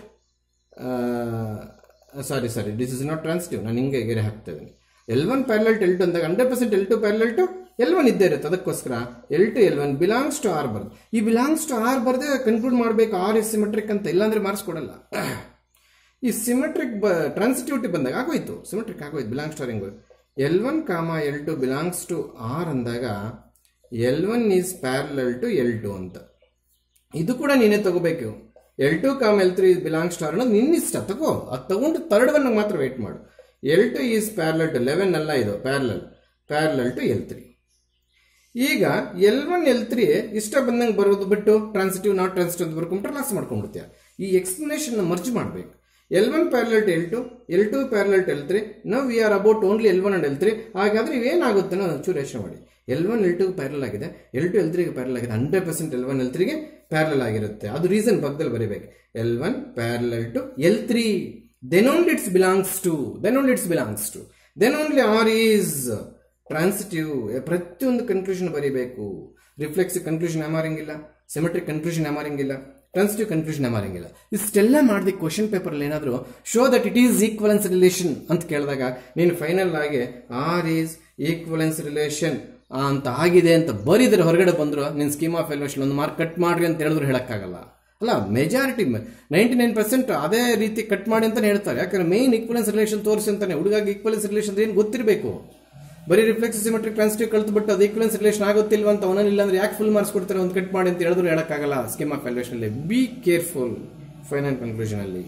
sorry sorry this is not transitive ನಾನು ಹಿಂಗೆ ಗೆರೆ ಹಾಕ್ತಾ ಇದ್ದೀನಿ L one parallel to L two ಅಂದಾಗ hundred percent L two parallel to L one ಇದ್ದೇ ಇರುತ್ತೆ ಅದಕ್ಕೋಸ್ಕರ L two L one belongs to R ಬರ್ದು ಈ ಬಿಲಾಂಗ್ಸ್ ಟು ಆರ್ ಬರ್ದೆ ಕನ್ಕ್ಲೂಡ್ ಮಾಡಬೇಕು ಆರ್ ಇಸ್ ಸಿಮೆಟ್ರಿಕ್ ಅಂತ ಇಲ್ಲಾಂದ್ರೆ ಮಾರ್ಕ್ಸ್ ಕೊಡಲ್ಲ ಈ ಸಿಮೆಟ್ರಿಕ್ ಬ ಟ್ರಾನ್ಸಿಟಿವಿಟಿ ಬಂದಾಗ ಆಗೋಯ್ತು ಸಿಮೆಟ್ರಿಕ್ ಆಗೋಯ್ತು ಬಿಲಾಂಗ್ಸ್ ಟು ಆರ್ ಹೆಂಗು L one comma L two belongs to R ಅಂದಾಗ L one is parallel to L two ಅಂತ ಇದು ಕೂಡ ನೀನೇ ತಗೋಬೇಕು L two comma L three belongs to R ಅನ್ನೋದು ನಿನ್ನ ಇಷ್ಟ ತಗೋ ಅದು ತಗೊಂಡು ಥರ್ಡ್ ಒನ್ ಮಾತ್ರ ವೆಯ್ಟ್ ಮಾಡು L two is parallel to eleven ಅಲ್ಲ ಇದು parallel parallel to L three ಈಗ ಎಲ್ ಒನ್ ಎಲ್ ತ್ರೀ ಇಷ್ಟ ಬಂದಂಗೆ ಬರೋದು ಬಿಟ್ಟು ಟ್ರಾನ್ಸಿಟಿವ್ ನಾಟ್ ಟ್ರಾನ್ಸಿಟಿವ್ ಅಂತ ಬರ್ಕೊಂಡ್ರೆ ಲಾಸ್ ಮಾಡ್ಕೊಂಡ್ಬಿಡ್ತೀಯ ಈ ಎಕ್ಸ್ಪ್ಲನೇಷನ್ ಮರ್ಜ್ ಮಾಡಬೇಕು L one parallel to L two L two parallel to L three ನಾವು we are about only L one and L three ಹಾಗಾದ್ರೆ ಇವೇನಾಗುತ್ತೆ ಅನ್ನೋ ಒಂಚೂರು ಯೋಚನೆ ಮಾಡಿ L one L two parallel ಆಗಿದೆ ಎಲ್ ಟು ಎಲ್ ತ್ರೀಗೆ ಪ್ಯಾರಲ್ ಆಗಿದೆ hundred percent L one L ತ್ರೀಗೆ ಪ್ಯಾರಲ್ ಆಗಿರುತ್ತೆ ಅದು ರೀಸನ್ ಪಕ್ಕದಲ್ಲಿ ಬರೀಬೇಕು L one parallel to L three then only it's belongs to then only it's belongs to then only R is transitive ಪ್ರತಿಯೊಂದು conclusion ಬರೀಬೇಕು reflexive conclusion ಅಮಾರಂಗಿಲ್ಲ symmetric conclusion ಅಮಾರಂಗಿಲ್ಲ transitive conclusion ಅಮಾರಂಗಿಲ್ಲ ಇಷ್ಟೆಲ್ಲ ಮಾಡಿದ ಕ್ವಶನ್ ಪೇಪರ್ ಏನಾದರೂ show that it is equivalence relation ಅಂತ ಕೇಳಿದಾಗ ನೀನು ಫೈನಲ್ ಆಗಿ ಆರ್ ಈಸ್ ಈಕ್ವಲೆನ್ಸ್ ರಿಲೇಷನ್ ಅಂತ ಆಗಿದೆ ಅಂತ ಬರೀದ್ರೆ ಹೊರಗಡೆ ಬಂದ್ರು ನಿನ್ನ ಸ್ಕೀಮ್ ಆಫ್ ಎಲ್ವೇಷನ್ ಒಂದು ಮಾರ್ಕ್ ಕಟ್ ಮಾಡ್ರಿ ಅಂತ ಹೇಳಿದ್ರು ಹೇಳಕ್ಕಾಗಲ್ಲ ಅಲ್ಲ ಮೆಜಾರಿಟಿ ನೈಂಟಿ ನೈನ್ ಪರ್ಸೆಂಟ್ ಅದೇ ರೀತಿ ಕಟ್ ಮಾಡಿ ಅಂತಾನೆ ಹೇಳ್ತಾರೆ ಯಾಕಂದ್ರೆ ಮೇನ್ ಈಕ್ವಲೆನ್ಸ್ ರಿಲೇಷನ್ ತೋರಿಸಿ ಅಂತಾನೆ ಹುಡುಗಾಗಿ ಈಕ್ವಲೆನ್ಸ್ ರಿಲೇಷನ್ ಏನು ಗೊತ್ತಿರಬೇಕು ಬರೀ ರಿಫ್ಲೆಕ್ಸ್ ಸಿಮೆಟ್ರಿಕ್ ಟ್ರಾನ್ಸಿಟಿವ್ ಕಲ್ತು ಬಿಟ್ಟು ಅದು ಈಕ್ವಲೆನ್ಸ್ ರಿಲೇಷನ್ ಆಗುತ್ತಿಲ್ವ ಅಂತ ಅವನಲ್ಲಿ ಅಂದ್ರೆ ಯಾಕೆ ಫುಲ್ ಮಾರ್ಕ್ಸ್ ಕೊಡ್ತಾರೆ ಒಂದು ಕಟ್ ಮಾಡಿ ಅಂತ ಹೇಳಿದ್ರು ಹೇಳಕ್ಕಾಗಲ್ಲ ಸ್ಕೀಮ್ ಆಫ್ ಎಲ್ವೇಷನ್ ಅಲ್ಲಿ ಬಿ ಕೇರ್ಫುಲ್ ಫೈನಲ್ ಕನ್ಕ್ಲೂಷನ್ ಅಲ್ಲಿ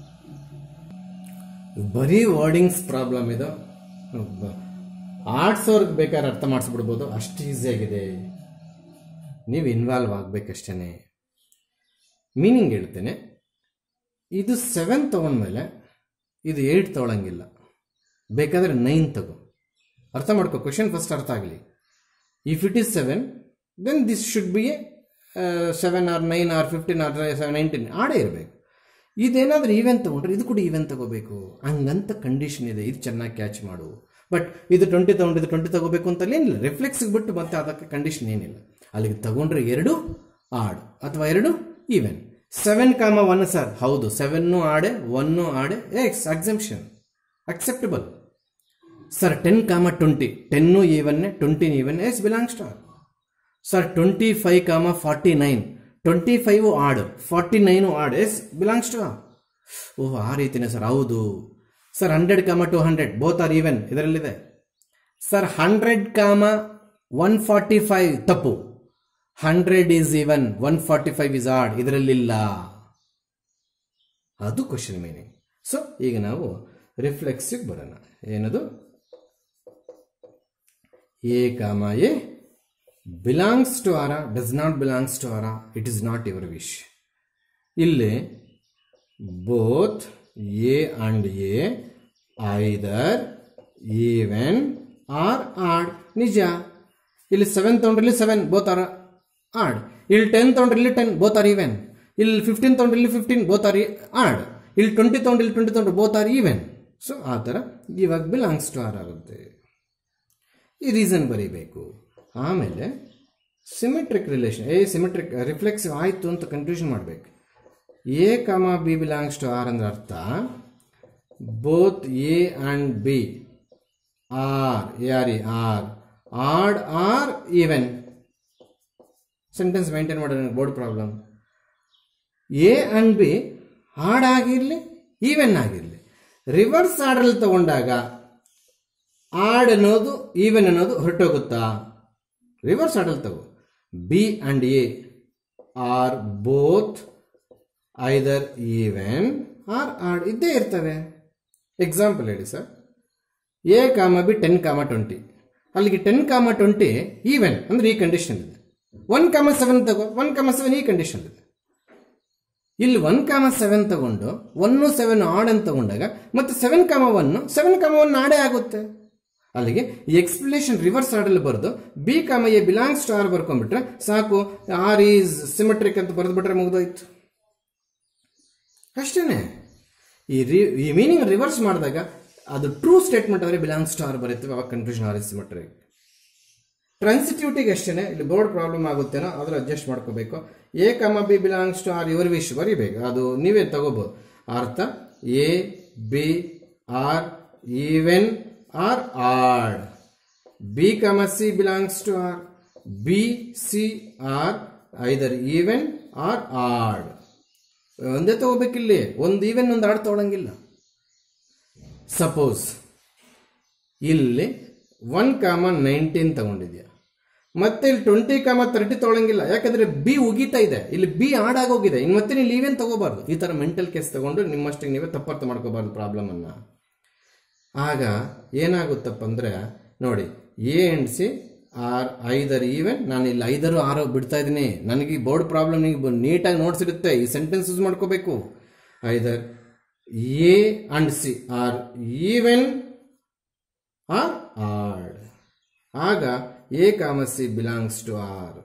ಬರೀ ವರ್ಡಿಂಗ್ಸ್ ಪ್ರಾಬ್ಲಮ್ ಇದು ಆರ್ಟ್ಸ್ ಅವ್ರಿಗೆ ಬೇಕಾದ್ರೆ ಅರ್ಥ ಮಾಡಿಸ್ಬಿಡ್ಬೋದು ಅಷ್ಟು ಈಸಿಯಾಗಿದೆ ನೀವು ಇನ್ವಾಲ್ವ್ ಆಗ್ಬೇಕಷ್ಟೇ ಮೀನಿಂಗ್ ಹೇಳ್ತೇನೆ ಇದು ಸೆವೆನ್ ತಗೊಂಡ್ಮೇಲೆ ಇದು ಏಯ್ಟ್ ತಗೊಳಂಗಿಲ್ಲ ಬೇಕಾದರೆ ನೈನ್ ತಗೋ ಅರ್ಥ ಮಾಡ್ಕೋ ಕ್ವಶನ್ ಫಸ್ಟ್ ಅರ್ಥ ಆಗಲಿ if it is seven then this should be a seven or nine or fifteen or nineteen ಆಡೇ ಇರಬೇಕು ಇದೇನಾದ್ರೂ ಈವೆಂಟ್ ತಗೊಂಡ್ರೆ ಇದು ಕೂಡ ಈವೆಂಟ್ ತಗೋಬೇಕು ಹಂಗಂತ ಕಂಡೀಷನ್ ಇದೆ ಇದು ಚೆನ್ನಾಗಿ ಕ್ಯಾಚ್ ಮಾಡು ಬಟ್ ಇದು ಟ್ವೆಂಟಿ ತಗೊಂಡಿದ್ದು ಟ್ವೆಂಟಿ ತಗೋಬೇಕು ಅಂತ ಏನಿಲ್ಲ ರಿಫ್ಲೆಕ್ಸ್ಗೆ ಬಿಟ್ಟು ಮತ್ತೆ ಅದಕ್ಕೆ ಕಂಡೀಷನ್ ಏನಿಲ್ಲ ಅಲ್ಲಿಗೆ ತಗೊಂಡ್ರೆ ಎರಡು ಆಡ್ ಅಥವಾ ಎರಡು even seven comma one sir ಹೌದು ಸೆವೆನ್ನು ಆಡೆ ಒನ್ನು ಆಡೆ ex exemption acceptable sir ten comma twenty ten ಈವನ್ನೇ twenty even is belongs to sir twenty five comma forty nine twenty five odd forty nine odd is belongs to oh ಆ ರೀತಿನೇ sir ಹೌದು sir hundred comma two hundred both are even ಇದರಲ್ಲಿದೆ sir hundred comma one forty five ತಪ್ಪು hundred is even one forty five is odd ಇದರಲ್ಲಿಲ್ಲ ಅದು question meaning so ಈಗ ನಾವು reflexive ಬರೋಣ ಏನದು A comma A belongs to R does not belongs to R it is not your wish ಇಲ್ಲಿ both A and A either even or odd ನಿಜ ಇಲ್ಲಿ seven ತೊಗೊಂಡ್ರೆ ಇಲ್ಲಿ ಸೆವೆನ್ ಬೋತ್ ಆರ್ ಆಡ್ ಇಲ್ಲಿ ಟೆನ್ ತೊಗೊಂಡ್ರೆ ಇಲ್ಲಿ ಟೆನ್ ಬೋತ್ ಆರ್ ಈವೆನ್ ಇಲ್ಲಿ fifteen ತೊಗೊಂಡ್ರೆ ಇಲ್ಲಿ ಫಿಫ್ಟೀನ್ ಬೋತ್ ಆರ್ ಆಡ್ ಇಲ್ಲಿ ಟ್ವೆಂಟಿ ತೊಗೊಂಡ್ರೆ ಇಲ್ಲಿ ಟ್ವೆಂಟಿ ತೊಗೊಂಡ್ರೆ ಬೋತ್ ಆರ್ ಈವೆನ್ ಸೊ ಆ ಥರ ಇವಾಗ ಬಿಲಾಂಗ್ಸ್ ಟು ಆರ್ ಆಗುತ್ತೆ ಈ ರೀಸನ್ ಬರೀಬೇಕು ಆಮೇಲೆ symmetric relation a symmetric reflexive ಆಯಿತು ಅಂತ ಕನ್ಫ್ಯೂಷನ್ ಮಾಡಬೇಕು A comma B belongs to R ಅಂದ್ರೆ ಅರ್ಥ both A and B are A R E R odd or even sentence maintain ಮಾಡೋದು board problem A and B odd ಆಗಿರಲಿ even ಆಗಿರಲಿ reverse ಆರ್ಡರ್ಲ್ಲಿ ತಗೊಂಡಾಗ add ಅನ್ನೋದು ಈವೆನ್ ಅನ್ನೋದು ಹೊರಟೋಗುತ್ತಾ ರಿವರ್ಸ್ ಆರ್ಡರ್ ತಗೋ B and A are both either even or odd ಇದ್ದೇ ಇರ್ತವೆ ಎಕ್ಸಾಂಪಲ್ ಹೇಳಿ sir A comma B ten comma twenty ಅಲ್ಲಿಗೆ ಟೆನ್ ಕಾಮ ಟ್ವೆಂಟಿ ಈವೆನ್ ಅಂದ್ರೆ ಈ ಕಂಡೀಷನ್ ಇದೆ ಒನ್ ಕಾಮ ಸೆವೆನ್ ತಗೋ ಒನ್ ಕಾಮ ಸೆವೆನ್ ಈ ಕಂಡೀಷನ್ ಇದೆ ಇಲ್ಲಿ ಒನ್ ಕಾಮ ಸೆವೆನ್ ತಗೊಂಡು ಒನ್ನು ಸೆವೆನ್ ಆಡ್ ಅಂತ ತಗೊಂಡಾಗ ಮತ್ತೆ seven comma one seven comma one ಆಡೇ ಆಗುತ್ತೆ ಅಲ್ಲಿಗೆ ಈ ಎಕ್ಸ್ಪ್ಲನೇಷನ್ ರಿವರ್ಸ್ ಆರ್ಡಲ್ಲಿ ಬರೆದು B comma A belongs to R ಬರ್ಕೊಂಡ್ಬಿಟ್ರೆ ಸಾಕು ಆರ್ ಈಸ್ ಸಿಮೆಟ್ರಿಕ್ ಅಂತ ಬರೆದ್ಬಿಟ್ರೆ ಮುಗ್ದೋಯ್ತು ಅಷ್ಟೇನೆ ಈ ರಿ ಈ ಮೀನಿಂಗ್ ರಿವರ್ಸ್ ಮಾಡಿದಾಗ ಅದು ಟ್ರೂ ಸ್ಟೇಟ್ಮೆಂಟ್ ಆದರೆ ಬಿಲಾಂಗ್ಸ್ ಟು ಆರ್ ಬರುತ್ತೆ ಅವಾಗ ಕನ್ಫ್ಯೂಷನ್ ಆರ್ ಸಿಮೆಟ್ರಿಕ್ ಟ್ರಾನ್ಸಿಟಿವಿಟಿಗೆ ಅಷ್ಟೇ ಇಲ್ಲಿ ಬೋರ್ಡ್ ಪ್ರಾಬ್ಲಮ್ ಆಗುತ್ತೇನೋ ಆದ್ರೆ ಅಡ್ಜಸ್ಟ್ ಮಾಡ್ಕೋಬೇಕು A comma B belongs to R your wish ಬರಿಬೇಕು ಅದು ನೀವೇ ತಗೋಬಹುದು ಅರ್ಥ A B are even or odd B comma C belongs to R B C are either even or odd ಒಂದೇ ತಗೋಬೇಕಿಲ್ಲಿ ಒಂದು ಈವೆನ್ ಒಂದು ಆಡ್ ತಗೊಳಂಗಿಲ್ಲ ಸಪೋಸ್ ಇಲ್ಲಿ ಒನ್ ಕಾಮ ನೈನ್ಟೀನ್ ತಗೊಂಡಿದ್ಯಾ ಮತ್ತೆ ಇಲ್ಲಿ ಟ್ವೆಂಟಿ ಕಾಮ ತರ್ಟಿ ತಗೊಳಂಗಿಲ್ಲ ಯಾಕಂದ್ರೆ ಬಿ ಉಗಿತಾ ಇದೆ ಇಲ್ಲಿ ಬಿ ಆಡ್ ಆಗೋಗಿದೆ ಇನ್ನು ಮತ್ತೆ ನೀವು ಈವೆನ್ ತಗೋಬಾರ್ದು ಈ ತರ ಮೆಂಟಲ್ ಕೇಸ್ ತಗೊಂಡು ನಿಮ್ಮಷ್ಟಿಗೆ ನೀವೇ ತಪ್ಪರ್ಥ ಮಾಡ್ಕೋಬಾರ್ದು ಪ್ರಾಬ್ಲಮ್ ಅನ್ನ ಆಗ ಏನಾಗುತ್ತಪ್ಪ ಅಂದ್ರೆ ನೋಡಿ A and C are either even ನಾನು ಇಲ್ಲಿ ಐದರು ಆರು ಬಿಡ್ತಾ ಇದ್ದೀನಿ ನನಗೆ ಈ ಬೋರ್ಡ್ ಪ್ರಾಬ್ಲಮ್ ನೀವು ನೀಟಾಗಿ ನೋಡ್ಸಿರುತ್ತೆ ಈ ಸೆಂಟೆನ್ಸ್ ಯೂಸ್ ಮಾಡ್ಕೋಬೇಕು either A and C are even or odd ಆಗ A comma C belongs to R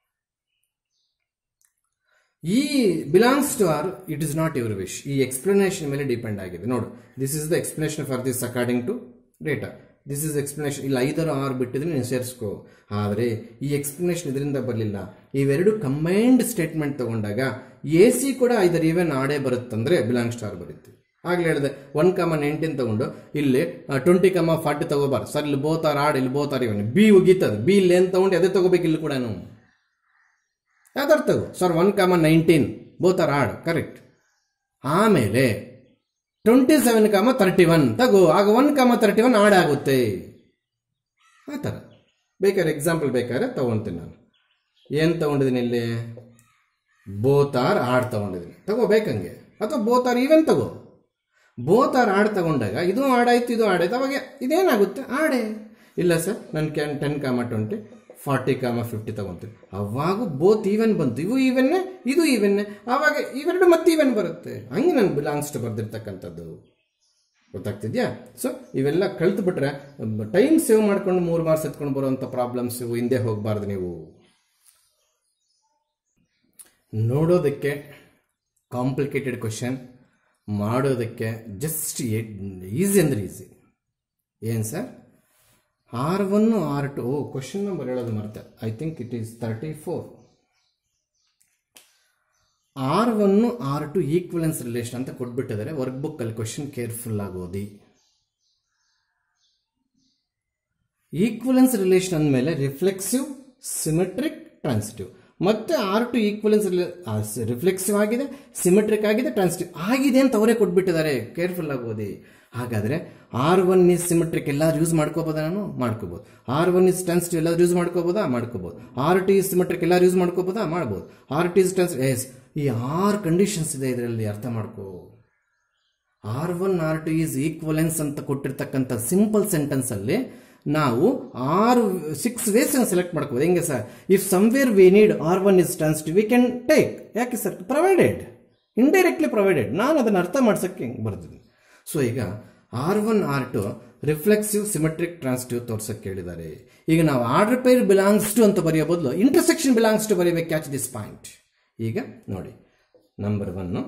ಈ belongs to R it is not your wish ಈ ಎಕ್ಸ್ಪ್ಲನೇಷನ್ ಮೇಲೆ ಡಿಪೆಂಡ್ ಆಗಿದೆ ನೋಡು this is the explanation for this according to data this is explanation ಇಲ್ಲಿ either ಆರು ಬಿಟ್ಟಿದ್ರೆ ನೀನು ಸೇರಿಸ್ಕೋ ಆದರೆ ಈ ಎಕ್ಸ್ಪ್ಲನೇಷನ್ ಇದರಿಂದ ಬರಲಿಲ್ಲ ಇವೆರಡು ಕಂಬೈನ್ಡ್ ಸ್ಟೇಟ್ಮೆಂಟ್ ತಗೊಂಡಾಗ ಎ ಸಿ ಕೂಡ ಐದರ ಈವೆನ್ ಆಡೇ ಬರುತ್ತಂದ್ರೆ ಬಿಲಾಂಗ್ಸ್ ಟು ಆರ್ ಬರುತ್ತೆ ಆಗ್ಲೇ ಹೇಳಿದೆ ಒನ್ ಕಮ ನೈನ್ಟೀನ್ ತಗೊಂಡು ಇಲ್ಲಿ ಟ್ವೆಂಟಿ ಕಮ ಫಾರ್ಟಿ ತಗೋಬಾರ್ದು ಸರ್ ಇಲ್ಲಿ ಬೋತಾರ ಆಡ್ ಇಲ್ಲಿ ಬೋತಾರ ಇವನ್ ಬಿ ಉಗೀತದ ಬಿ ಇಲ್ಲಿ ಏನ್ ತಗೊಂಡು ಅದೇ ತಗೋಬೇಕು ಇಲ್ಲಿ ಕೂಡ ಯಾವ್ದಾರು ತಗೋ sir one comma nineteen both are odd correct ಆಮೇಲೆ twenty seven comma thirty one ತಗೋ ಆಗ one comma thirty one add ಆಗುತ್ತೆ ಆ ಥರ ಬೇಕಾದ್ರೆ ಎಕ್ಸಾಂಪಲ್ ಬೇಕಾದ್ರೆ ತಗೊಂತೀನಿ ನಾನು ಏನು ತಗೊಂಡಿದ್ದೀನಿ ಇಲ್ಲಿ ಬೋತಾರ್ ಆಡ್ ತಗೊಂಡಿದ್ದೀನಿ ತಗೋ ಬೇಕಂಗೆ ಅಥವಾ ಬೋತಾರ್ ಈವೆನ್ ತಗೋ ಬೋತಾರ್ ಆಡ್ ತಗೊಂಡಾಗ ಇದು ಆಡಾಯ್ತು ಇದು ಆಡಾಯ್ತು ಅವಾಗ ಇದೇನಾಗುತ್ತೆ ಆಡೆ ಇಲ್ಲ ಸರ್ ನನ್ನ can ten comma twenty forty comma fifty ತಗೊಂತೀನಿ ಅವಾಗ ಬೋತ್ ಈವೆನ್ ಬಂತು ಇವು ಈವೆನ್ನೇ ಇದು ಈವೆನ್ನೇ ಆವಾಗ ಇವೆರಡು ಮತ್ತೆ ಈವೆನ್ ಬರುತ್ತೆ ಹಂಗೆ ನಾನು ಬಿಲಾಂಗ್ಸ್ ಟು ಬರ್ದಿರ್ತಕ್ಕಂಥದ್ದು ಗೊತ್ತಾಗ್ತಿದ್ಯಾ ಸೊ ಇವೆಲ್ಲ ಕಲ್ತು ಬಿಟ್ರೆ ಟೈಮ್ ಸೇವ್ ಮಾಡ್ಕೊಂಡು ಮೂರು ಮಾರ್ಕ್ಸ್ ಎತ್ಕೊಂಡು ಬರುವಂಥ ಪ್ರಾಬ್ಲಮ್ಸ್ ಇವು ಹಿಂದೆ ಹೋಗಬಾರ್ದು ನೀವು ನೋಡೋದಕ್ಕೆ ಕಾಂಪ್ಲಿಕೇಟೆಡ್ ಕ್ವಶನ್ ಮಾಡೋದಕ್ಕೆ ಜಸ್ಟ್ ಈಸಿ ಅಂದ್ರೆ ಈಸಿ ಏನು sir R one R two oh question number ಹೇಳೋದು ಮರ್ತೆ I think it is thirty four R one R two equivalence relation ಅಂತ ಕೊಟ್ಬಿಟ್ಟಿದ್ದಾರೆ ವರ್ಕ್ ಬುಕ್ ಅಲ್ಲಿ ಕ್ವಶನ್ ಕೇರ್ಫುಲ್ ಆಗಿ ಓದಿ ಈಕ್ವಲೆನ್ಸ್ ರಿಲೇಷನ್ ಅಂದಮೇಲೆ ರಿಫ್ಲೆಕ್ಸಿವ್ ಸಿಮೆಟ್ರಿಕ್ ಟ್ರಾನ್ಸಿಟಿವ್ ಮತ್ತೆ ಆರ್ ಟು ಈಕ್ವಲೆನ್ಸ್ ರಿಫ್ಲೆಕ್ಸಿವ್ ಆಗಿದೆ ಸಿಮೆಟ್ರಿಕ್ ಆಗಿದೆ ಟ್ರಾನ್ಸಿಟಿವ್ ಆಗಿದೆ ಅಂತ ಅವರೇ ಕೊಟ್ಬಿಟ್ಟಿದ್ದಾರೆ ಕೇರ್ಫುಲ್ ಆಗಿ ಓದಿ ಹಾಗಾದ್ರೆ ಆರ್ ಒನ್ ಇಸ್ ಸಿಮೆಟ್ರಿಕ್ ಎಲ್ಲಾದ್ರೂ ಯೂಸ್ ಮಾಡ್ಕೋಬೋದಾ ನಾನು ಮಾಡ್ಕೋಬೋದು ಆರ್ ಒನ್ ಇಸ್ ಟ್ರಾನ್ಸಿಟಿವ್ ಎಲ್ಲಾದ್ರೂ ಯೂಸ್ ಮಾಡ್ಕೋಬೋದಾ ಮಾಡ್ಕೋಬೋದು ಆರ್ ಟಿ ಇಸ್ ಸಿಮೆಟ್ರಿಕ್ ಎಲ್ಲಾದ್ರೂ ಯೂಸ್ ಮಾಡ್ಕೋಬೋದಾ ಮಾಡ್ಬೋದು R T is trans S E are conditions ಇದೆ ಇದರಲ್ಲಿ ಅರ್ಥ ಮಾಡ್ಕೋ R one R two is equivalence ಅಂತ ಕೊಟ್ಟಿರ್ತಕ್ಕಂಥ ಸಿಂಪಲ್ ಸೆಂಟೆನ್ಸ್ ಅಲ್ಲಿ ನಾವು ಆರು ಸಿಕ್ಸ್ ವೇಸ್ ಸೆಲೆಕ್ಟ್ ಮಾಡ್ಕೋಬೋದು ಹೆಂಗೆ sir if somewhere we need R one is transitive we can take ಯಾಕೆ ಸರ್ ಪ್ರೊವೈಡೆಡ್ ಇಂಡೈರೆಕ್ಟ್ಲಿ ಪ್ರೊವೈಡೆಡ್ ನಾನು ಅದನ್ನು ಅರ್ಥ ಮಾಡ್ಸೋಕ್ಕೆ ಹೆಂಗೆ ಬರ್ತೀನಿ ಸೊ ಈಗ R one R two reflexive symmetric transitive ತೋರ್ಸಕ್ಕೆ ಹೇಳಿದ್ದಾರೆ ಈಗ ನಾವು ಆರ್ಡರ್ ಪೇರ್ ಬಿಲಾಂಗ್ಸ್ ಟು ಅಂತ ಬರೆಯೋ ಬದಲು ಇಂಟರ್ಸೆಕ್ಷನ್ ಬಿಲಾಂಗ್ಸ್ ಟು ಬರೀಬೇಕು ಕ್ಯಾಚ್ ದಿಸ್ ಪಾಯಿಂಟ್ ಈಗ ನೋಡಿ number one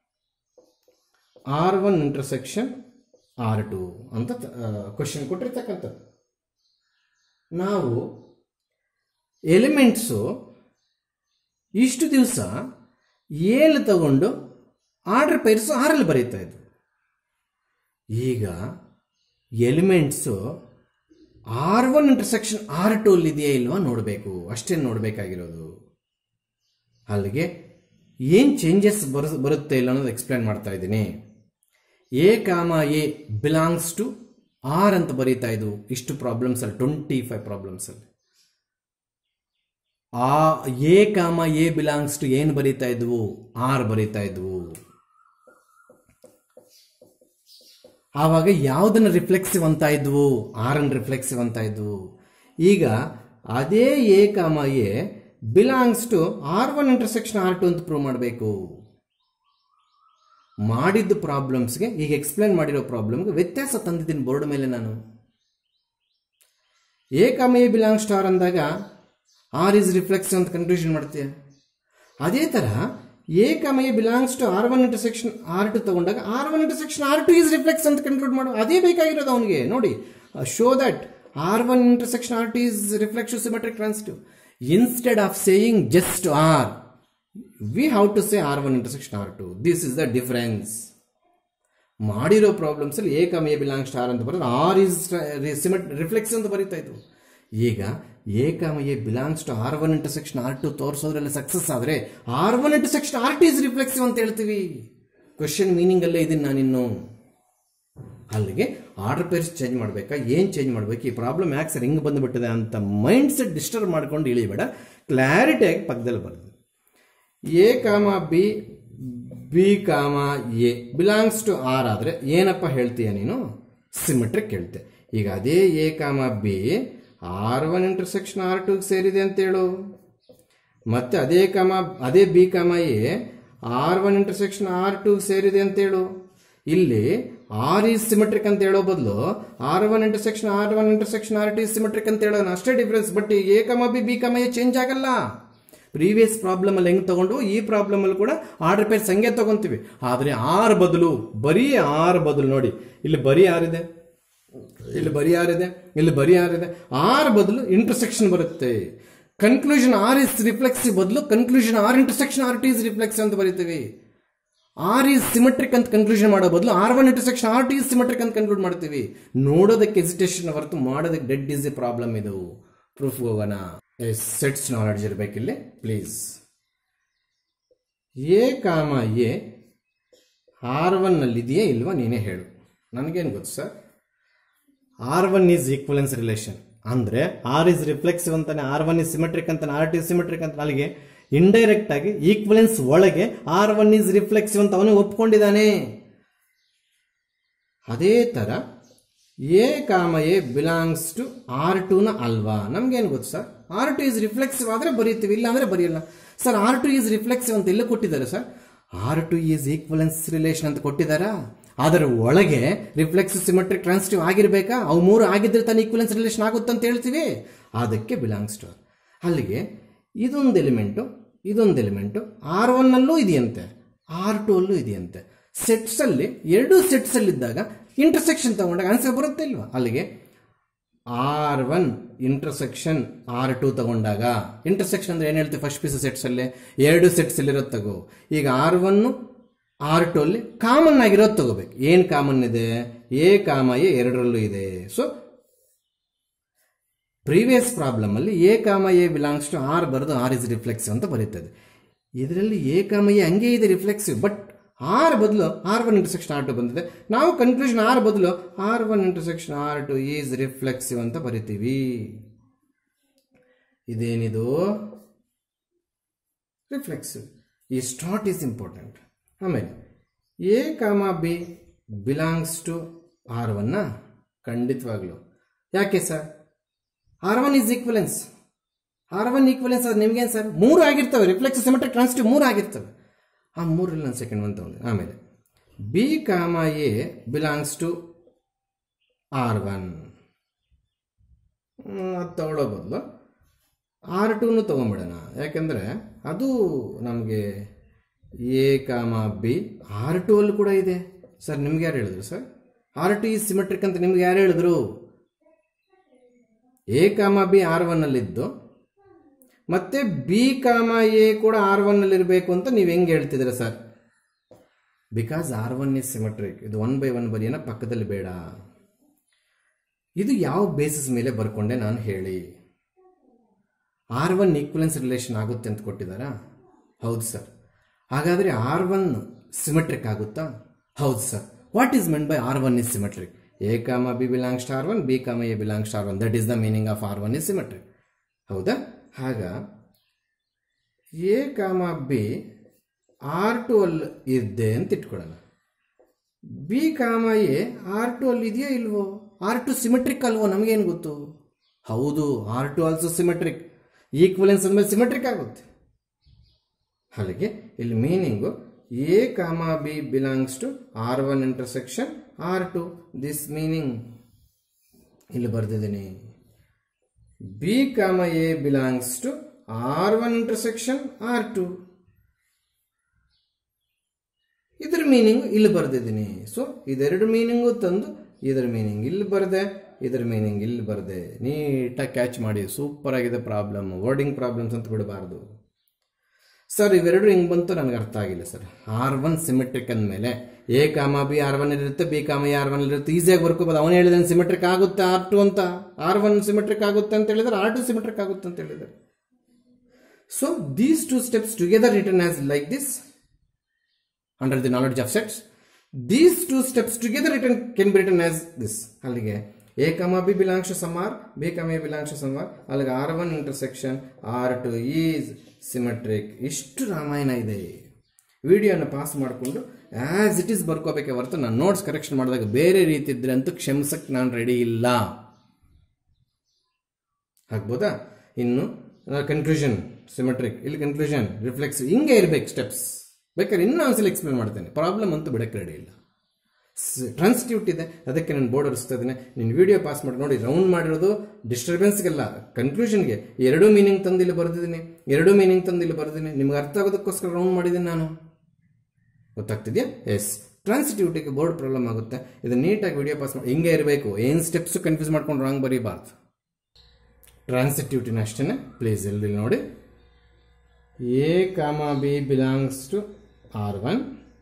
R one intersection R two ಅಂತ ಕ್ವಶನ್ ಕೊಟ್ಟಿರ್ತಕ್ಕಂಥದ್ದು ನಾವು ಎಲಿಮೆಂಟ್ಸು ಇಷ್ಟು ದಿವಸ ಏಳು ತಗೊಂಡು ಆರ್ಡರ್ ಪೈರ್ಸು ಆರಲ್ಲಿ ಬರೀತಾ ಇದ್ವು ಈಗ elements R one intersection R two ಅಲ್ಲಿ ಇದೆಯಾ ಇಲ್ವಾ ನೋಡಬೇಕು ಅಷ್ಟೇ ನೋಡಬೇಕಾಗಿರೋದು ಅಲ್ಲಿಗೆ ಏನು ಚೇಂಜಸ್ ಬರ ಬರುತ್ತೆ ಇಲ್ಲ ಅನ್ನೋದು ಎಕ್ಸ್ಪ್ಲೇನ್ ಮಾಡ್ತಾ ಇದ್ದೀನಿ A comma A belongs to R ಅಂತ ಬರೀತಾ ಇದ್ವು ಇಷ್ಟು ಪ್ರಾಬ್ಲಮ್ಸ್ ಅಲ್ಲಿ ಟ್ವೆಂಟಿ ಫೈವ್ ಪ್ರಾಬ್ಲಮ್ಸ್ ಅಲ್ಲಿ ಆ A comma A belongs to ಏನು ಬರೀತಾ ಇದ್ವು ಆರ್ ಬರೀತಾ ಇದ್ವು ಆವಾಗ ಯಾವುದನ್ನ ರಿಫ್ಲೆಕ್ಸಿವ್ ಅಂತ ಇದ್ವು ಆರ್ ಅನ್ ರಿಫ್ಲೆಕ್ಸಿವ್ ಅಂತ ಇದ್ವು ಈಗ ಅದೇ A comma A belongs to R one intersection R two ಅಂತ ಪ್ರೂವ್ ಮಾಡಬೇಕು ಮಾಡಿದ್ದು ಪ್ರಾಬ್ಲಮ್ಸ್ಗೆ ಈಗ ಎಕ್ಸ್ಪ್ಲೇನ್ ಮಾಡಿರೋ ಪ್ರಾಬ್ಲಮ್ಗೆ ವ್ಯತ್ಯಾಸ ತಂದಿದ್ದೀನಿ ಬೋರ್ಡ್ ಮೇಲೆ ನಾನು A comma A belongs to R ಅಂದಾಗ ಆರ್ ಇಸ್ ರಿಫ್ಲೆಕ್ಸಿವ್ ಅಂತ ಕನ್ಕ್ಲೂಷನ್ ಮಾಡ್ತೀಯ ಅದೇ ಥರ A comma A belongs to R one intersection R two ತಗೊಂಡಾಗ R one intersection R two is reflex ಅಂತ ಕನ್ಕ್ಲೂಡ್ ಮಾಡು ಅದೇ ಬೇಕಾಗಿರೋದು ಅವನಿಗೆ ನೋಡಿ show that R one intersection R two is reflexive symmetric transitive instead of saying just R we how to say R one intersection R two this is the difference ಮಾಡಿರೋ problems ಅಲ್ಲಿ A comma A belongs R ಅಂತ ಬರೋದು R is ಸಿಮೆಟ್ reflex ಅಂತ ಬರೀತಾ ಇದ್ವು ಈಗ A comma A belongs to R one intersection R two ತೋರಿಸೋದ್ರಲ್ಲಿ success ಆದರೆ R one intersection R T is reflexive ಅಂತ ಹೇಳ್ತೀವಿ ಕ್ವಶನ್ ಮೀನಿಂಗ್ ಅಲ್ಲೇ ಇದೀನಿ ನಾನಿನ್ನು ಅಲ್ಲಿಗೆ ಆರ್ಡರ್ ಪೇರ್ಸ್ ಚೇಂಜ್ ಮಾಡಬೇಕಾ ಏನು ಚೇಂಜ್ ಮಾಡಬೇಕು ಈ ಪ್ರಾಬ್ಲಮ್ ಯಾಕೆ ಸರ್ ಹಿಂಗೆ ಬಂದುಬಿಟ್ಟಿದೆ ಅಂತ ಮೈಂಡ್ ಸೆಟ್ ಡಿಸ್ಟರ್ಬ್ ಮಾಡ್ಕೊಂಡು ಇಳಿಬೇಡ ಕ್ಲಾರಿಟಿಯಾಗಿ ಪಕ್ಕದಲ್ಲಿ ಬರ್ತದೆ A comma B B comma A belongs to R ಆದರೆ ಏನಪ್ಪ ಹೇಳ್ತೀಯ ನೀನು ಸಿಮೆಟ್ರಿಕ್ ಹೇಳ್ತೆ ಈಗ ಅದೇ A comma B R one intersection R two ಸೇರಿದೆ ಅಂತೇಳು ಮತ್ತೆ ಅದೇ ಕಾಮ ಅದೇ B comma A R one intersection R two ಸೇರಿದೆ ಅಂತೇಳು ಇಲ್ಲಿ ಆರ್ ಈಸ್ ಸಿಮೆಟ್ರಿಕ್ ಅಂತ ಹೇಳೋ ಬದಲು R one intersection R one intersection R two symmetric ಅಂತ ಹೇಳೋಣ ಅಷ್ಟೇ difference but A comma B B comma A change ಆಗಲ್ಲ ಪ್ರೀವಿಯಸ್ ಪ್ರಾಬ್ಲಮ್ ಅಲ್ಲಿ ಹೆಂಗ್ ತಗೊಂಡು ಈ ಪ್ರಾಬ್ಲಮ್ ಅಲ್ಲಿ ಕೂಡ ಆರ್ಡರ್ ಪೇರ್ ಸಂಖ್ಯೆ ತಗೊಂತೀವಿ ಆದ್ರೆ ಆರ್ ಬದಲು ಬರೀ ಆರ್ ಬದಲು ನೋಡಿ ಇಲ್ಲಿ ಬರೀ ಆರಿದೆ ಇಲ್ಲಿ ಬರೀ ಆರಿದೆ ಇಲ್ಲಿ ಬರೀ ಆರಿದೆ ಆರ್ ಬದಲು ಇಂಟರ್ಸೆಕ್ಷನ್ ಬರುತ್ತೆ ಕನ್ಕ್ಲೂಷನ್ ಆರ್ ಇಸ್ ರಿಫ್ಲೆಕ್ಸಿವ್ ಬದಲು conclusion R intersection R T is reflex ಅಂತ ಬರೀತೀವಿ ಆರ್ ಈಸ್ ಸಿಮೆಟ್ರಿಕ್ ಅಂತ ಕನ್ಕ್ಲೂಷನ್ ಮಾಡೋ ಬದಲು R one intersection R T is symmetric ಅಂತ ಕನ್ಕ್ಲೂಡ್ ಮಾಡ್ತೀವಿ ನೋಡೋದಕ್ಕೆ ಎಸಿಟೇಷನ್ ಹೊರತು ಮಾಡೋದಕ್ಕೆ ಡೆಡ್ ಈಸ್ ಎ ಪ್ರಾಬ್ಲಮ್ ಇದು ಪ್ರೂಫ್ ಹೋಗೋಣ ಸೆಟ್ಸ್ ನಾಲೆಡ್ಜ್ ಇರಬೇಕಿಲ್ಲಿ please A comma A R ಒನ್ನಲ್ಲಿ ಇದೆಯೇ ಇಲ್ವಾ ನೀನೇ ಹೇಳು ನನಗೇನು ಗೊತ್ತು sir R one is equivalence relation ಅಂದ್ರೆ ಆರ್ ಇಸ್ ರಿಫ್ಲೆಕ್ಸಿವ್ ಅಂತಾನೆ ಆರ್ ಒನ್ ಇಸ್ ಸಿಮೆಟ್ರಿಕ್ ಅಂತಾನೆ ಆರ್ ಟಿ ಸಿಮೆಟ್ರಿಕ್ ಅಂತ ಅಲ್ಲಿಗೆ ಇಂಡೈರೆಕ್ಟ್ ಆಗಿ ಈಕ್ವಲೆನ್ಸ್ ಒಳಗೆ ಆರ್ ಒನ್ ಈಸ್ ರಿಫ್ಲೆಕ್ಸಿವ್ ಅಂತ ಅವನು ಒಪ್ಕೊಂಡಿದ್ದಾನೆ ಅದೇ ತರ A comma A belongs to R ಟುನ ಅಲ್ವಾ ನಮ್ಗೇನು ಗೊತ್ತು sir R two is reflexive ಆದರೆ ಬರೀತೀವಿ ಇಲ್ಲ ಅಂದ್ರೆ ಬರೆಯಲ್ಲ sir R two is reflexive ಅಂತ ಎಲ್ಲ ಕೊಟ್ಟಿದ್ದಾರೆ sir R two is equivalence relation ಅಂತ ಕೊಟ್ಟಿದ್ದಾರಾ ಅದರ ಒಳಗೆ ರಿಫ್ಲೆಕ್ಸ್ ಸಿಮೆಟ್ರಿಕ್ ಟ್ರಾನ್ಸಿಟಿವ್ ಆಗಿರ್ಬೇಕಾ ಅವು ಮೂರು ಆಗಿದ್ರೆ ತಾನೇ ಈಕ್ವಲೆನ್ಸ್ ರಿಲೇಷನ್ ಆಗುತ್ತೆ ಅಂತ ಹೇಳ್ತೀವಿ ಅದಕ್ಕೆ ಬಿಲಾಂಗ್ಸ್ ಟು ಅಲ್ಲಿಗೆ ಇದೊಂದು ಎಲಿಮೆಂಟು ಇದೊಂದು ಎಲಿಮೆಂಟು ಆರ್ ಒನ್ನಲ್ಲೂ ಇದೆಯಂತೆ ಆರ್ ಟು ಅಲ್ಲೂ ಇದೆಯಂತೆ ಸೆಟ್ಸ್ ಅಲ್ಲಿ ಎರಡೂ ಸೆಟ್ಸ್ ಅಲ್ಲಿ ಇದ್ದಾಗ ಇಂಟರ್ಸೆಕ್ಷನ್ ತಗೊಂಡಾಗ ಆನ್ಸರ್ ಬರುತ್ತೆ ಇಲ್ವಾ ಅಲ್ಲಿಗೆ R one intersection R two ತಗೊಂಡಾಗ ಇಂಟರ್ಸೆಕ್ಷನ್ ಅಂದ್ರೆ ಏನು ಹೇಳ್ತೀವಿ ಫಸ್ಟ್ ಪೀಸ್ ಸೆಟ್ಸ್ ಅಲ್ಲಿ ಎರಡು ಸೆಟ್ಸ್ ಅಲ್ಲಿ ಇರೋದು ತಗೋ ಈಗ ಆರ್ ಒನ್ ಆರ್ ಟು ಅಲ್ಲಿ ಕಾಮನ್ ಆಗಿರೋದು ತಗೋಬೇಕು ಏನ್ ಕಾಮನ್ ಇದೆ ಎ ಕಾಮ ಎ ಎರಡರಲ್ಲೂ ಇದೆ ಸೊ ಪ್ರೀವಿಯಸ್ ಪ್ರಾಬ್ಲಮ್ ಅಲ್ಲಿ A comma A belongs to R ಬರೆದು ಆರ್ ಇಸ್ ರಿಫ್ಲೆಕ್ಸಿವ್ ಅಂತ ಬರೀತದೆ ಇದರಲ್ಲಿ ಎ ಕಾಮ ಎ ಹಂಗೆ ಇದೆ ರಿಫ್ಲೆಕ್ಸಿವ್ ಬಟ್ ಆರ್ ಬದಲು R one intersection R two ಬಂದಿದೆ ನಾವು ಕನ್ಕ್ಲೂಷನ್ ಆರ್ ಬದಲು R one intersection R two is reflexive ಅಂತ ಬರಿತೀವಿ ಇದೇನಿದು ರಿಫ್ಲೆಕ್ಸಿವ್ ಈ ಸ್ಟಾರ್ಟ್ ಈಸ್ ಇಂಪಾರ್ಟೆಂಟ್ ಆಮೇಲೆ A comma B belongs to R ಒನ್ನ ಖಂಡಿತವಾಗ್ಲು ಯಾಕೆ sir R one is equivalence R one equivalence ಅದು ನಿಮ್ಗೇನು ಸರ್ ಮೂರು ಆಗಿರ್ತವೆ ರಿಫ್ಲೆಕ್ಸ್ ಸಿಮೆಟ್ರಿಕ್ ಟ್ರಾನ್ಸಿಟಿವ್ ಮೂರು ಆಗಿರ್ತವೆ ಆ ಮೂರಲ್ಲಿ ನಾನು ಸೆಕೆಂಡ್ ಒನ್ ತಗೊಂಡೆ ಆಮೇಲೆ B comma A belongs to R one ಅದು ತಗೊಳ್ಳೋ ಬದಲು ಆರ್ ಟೂನು ತೊಗೊಂಬಿಡೋಣ ಯಾಕೆಂದರೆ ಅದು ನಮಗೆ A comma B R two ಅಲ್ಲಿ ಕೂಡ ಇದೆ ಸರ್ ನಿಮ್ಗೆ ಯಾರು ಹೇಳಿದ್ರು sir R two is symmetric ಅಂತ ನಿಮ್ಗೆ ಯಾರು ಹೇಳಿದ್ರು A comma B R one ಅಲ್ಲಿದ್ದು ಮತ್ತೆ ಬಿ ಕಾಮ ಎ ಕೂಡ ಆರ್ ಒನ್ ಅಲ್ಲಿ ಇರಬೇಕು ಅಂತ ನೀವು ಹೆಂಗೆ ಹೇಳ್ತಿದ್ದೀರ sir because R one is symmetric ಇದು ಒನ್ ಬೈ ಒನ್ ಬರಿಯೋಣ ಪಕ್ಕದಲ್ಲಿ ಬೇಡ ಇದು ಯಾವ ಬೇಸಿಸ್ ಮೇಲೆ ಬರ್ಕೊಂಡೆ ನಾನು ಹೇಳಿ ಆರ್ ಒನ್ ಈಕ್ವಲೆನ್ಸ್ ರಿಲೇಷನ್ ಆಗುತ್ತೆ ಅಂತ ಕೊಟ್ಟಿದ್ದಾರಾ ಹೌದು ಸರ್ ಹಾಗಾದರೆ ಆರ್ ಒನ್ ಸಿಮೆಟ್ರಿಕ್ ಆಗುತ್ತಾ ಹೌದು sir what is meant by R one is symmetric A comma B belongs R one B comma A belongs R one that is the meaning of R one is symmetric ಹೌದಾ ಆಗ A comma B R two ಅಲ್ಲಿ ಇದೆ ಅಂತ ಇಟ್ಕೊಳ್ಳೋಣ B comma A R two ಅಲ್ಲಿ ಇದೆಯೋ ಇಲ್ವೋ R two symmetric ಅಲ್ವೋ ನಮಗೇನು ಗೊತ್ತು ಹೌದು R two also symmetric equivalence ಅಂದಮೇಲೆ ಸಿಮೆಟ್ರಿಕ್ ಆಗುತ್ತೆ ಅಲ್ಲಿಗೆ ಇಲ್ಲಿ meaning A comma B belongs to R one intersection R two this meaning ಇಲ್ಲಿ ಬರೆದಿದ್ದೀನಿ B comma A belongs to R one intersection R two ಇದ್ರ ಮೀನಿಂಗ್ ಇಲ್ಲಿ ಬರೆದಿದ್ದೀನಿ ಸೊ ಇದೆರಡು ಮೀನಿಂಗು ತಂದು ಇದರ ಮೀನಿಂಗ್ ಇಲ್ಲಿ ಬರದೆ ಇದರ ಮೀನಿಂಗ್ ಇಲ್ಲಿ ಬರದೆ ನೀಟಾಗಿ ಕ್ಯಾಚ್ ಮಾಡಿ ಸೂಪರ್ ಆಗಿದೆ ಪ್ರಾಬ್ಲಮ್ ವರ್ಡಿಂಗ್ ಪ್ರಾಬ್ಲಮ್ಸ್ ಅಂತ ಬಿಡಬಾರ್ದು ಸರ್ ಇವೆರಡು ಹಿಂಗೆ ಬಂತು ನನಗೆ ಅರ್ಥ ಆಗಿಲ್ಲ ಸರ್ ಆರ್ ಒನ್ ಸಿಮೆಟ್ರಿಕ್ ಅಂದಮೇಲೆ A comma B R one ಇರುತ್ತೆ B comma A R one ಇರುತ್ತೆ ಈಸಿಯಾಗಿ ಬರ್ಕೋಬೋದು ಅವನು ಹೇಳಿದ್ರೆ ಸಿಮೆಟ್ರಿಕ್ ಆಗುತ್ತೆ ಆರ್ ಟು ಅಂತ ಆರ್ ಒನ್ ಸಿಮೆಟ್ರಿಕ್ ಆಗುತ್ತೆ ಅಂತ ಹೇಳಿದ್ರೆ ಆರ್ ಟು ಸಿಮೆಟ್ರಿಕ್ ಆಗುತ್ತೆ ಅಂತ ಹೇಳಿದ್ದಾರೆ so these two steps together return as like this under the knowledge of sets these two steps together return can be return as this ಅಲ್ಲಿಗೆ A comma B ಬಿಲಾಂಶ ಸಮಾರ್ B comma A belongs ಸಮಾರ್ ಅಲ್ಲಿಗೆ R one intersection R two is symmetric ಇಷ್ಟು ರಾಮಾಯಣ ಇದೆ ವಿಡಿಯೋನ pass ಮಾಡಿಕೊಂಡು as it is ಬರ್ಕೋಬೇಕೆ ಹೊರತು ನಾನು ನೋಟ್ಸ್ ಕರೆಕ್ಷನ್ ಮಾಡಿದಾಗ ಬೇರೆ ರೀತಿ ಇದ್ರೆ ಅಂತೂ ಕ್ಷಮಿಸಕ್ಕೆ ನಾನು ರೆಡಿ ಇಲ್ಲ ಆಗ್ಬೋದಾ ಇನ್ನು ಕನ್ಕ್ಲೂಷನ್ ಸಿಮೆಟ್ರಿಕ್ ಇಲ್ಲಿ ಕನ್ಕ್ಲೂಷನ್ ರಿಫ್ಲೆಕ್ಸ್ ಹಿಂಗೆ ಇರಬೇಕು ಸ್ಟೆಪ್ಸ್ ಬೇಕಾದ್ರೆ ಇನ್ನೂ ಒಂದ್ಸಲ ಎಕ್ಸ್ಪ್ಲೇನ್ ಮಾಡ್ತೇನೆ ಪ್ರಾಬ್ಲಮ್ ಅಂತೂ ಬಿಡಕ್ಕೆ ರೆಡಿ ಇಲ್ಲ ಟ್ರಾನ್ಸ್ಟಿಟ್ಯೂಟ್ ಇದೆ ಅದಕ್ಕೆ ನಾನು ಬೋರ್ಡ್ ಒರೆಸ್ತಾ ಇದ್ದೇನೆ ನೀನು ವಿಡಿಯೋ ಪಾಸ್ ಮಾಡಿ ನೋಡಿ ರೌಂಡ್ ಮಾಡಿರೋದು ಡಿಸ್ಟರ್ಬೆನ್ಸ್ಗೆಲ್ಲ ಕನ್ಕ್ಲೂಷನ್ಗೆ ಎರಡೂ ಮೀನಿಂಗ್ ತಂದು ಇಲ್ಲಿ ಬರೆದಿದ್ದೀನಿ ಎರಡೂ ಮೀನಿಂಗ್ ತಂದು ಇಲ್ಲಿ ಬರೆದಿದ್ದೀನಿ ನಿಮ್ಗೆ ಅರ್ಥ ಆಗೋದಕ್ಕೋಸ್ಕರ ರೌಂಡ್ ಮಾಡಿದ್ದೀನಿ ನಾನು ಗೊತ್ತಾಗ್ತಿದೆಯಾ ಎಸ್ ಟ್ರಾನ್ಸಿಟ್ಯೂಟಿಗೆ ಬೋರ್ಡ್ ಪ್ರಾಬ್ಲಮ್ ಆಗುತ್ತೆ ಇದು ನೀಟಾಗಿ ವಿಡಿಯೋ ಪಾಸ್ ಮಾಡಿ ಹಿಂಗೆ ಇರಬೇಕು ಏನು ಸ್ಟೆಪ್ಸು ಕನ್ಫ್ಯೂಸ್ ಮಾಡ್ಕೊಂಡು ರಾಂಗ್ ಬರೀಬಾರ್ದು ಟ್ರಾನ್ಸಿಟ್ಯೂಟಿನ ಅಷ್ಟೇ ಪ್ಲೀಸ್ ಇಲ್ಲಿ ನೋಡಿ A comma B belongs to R one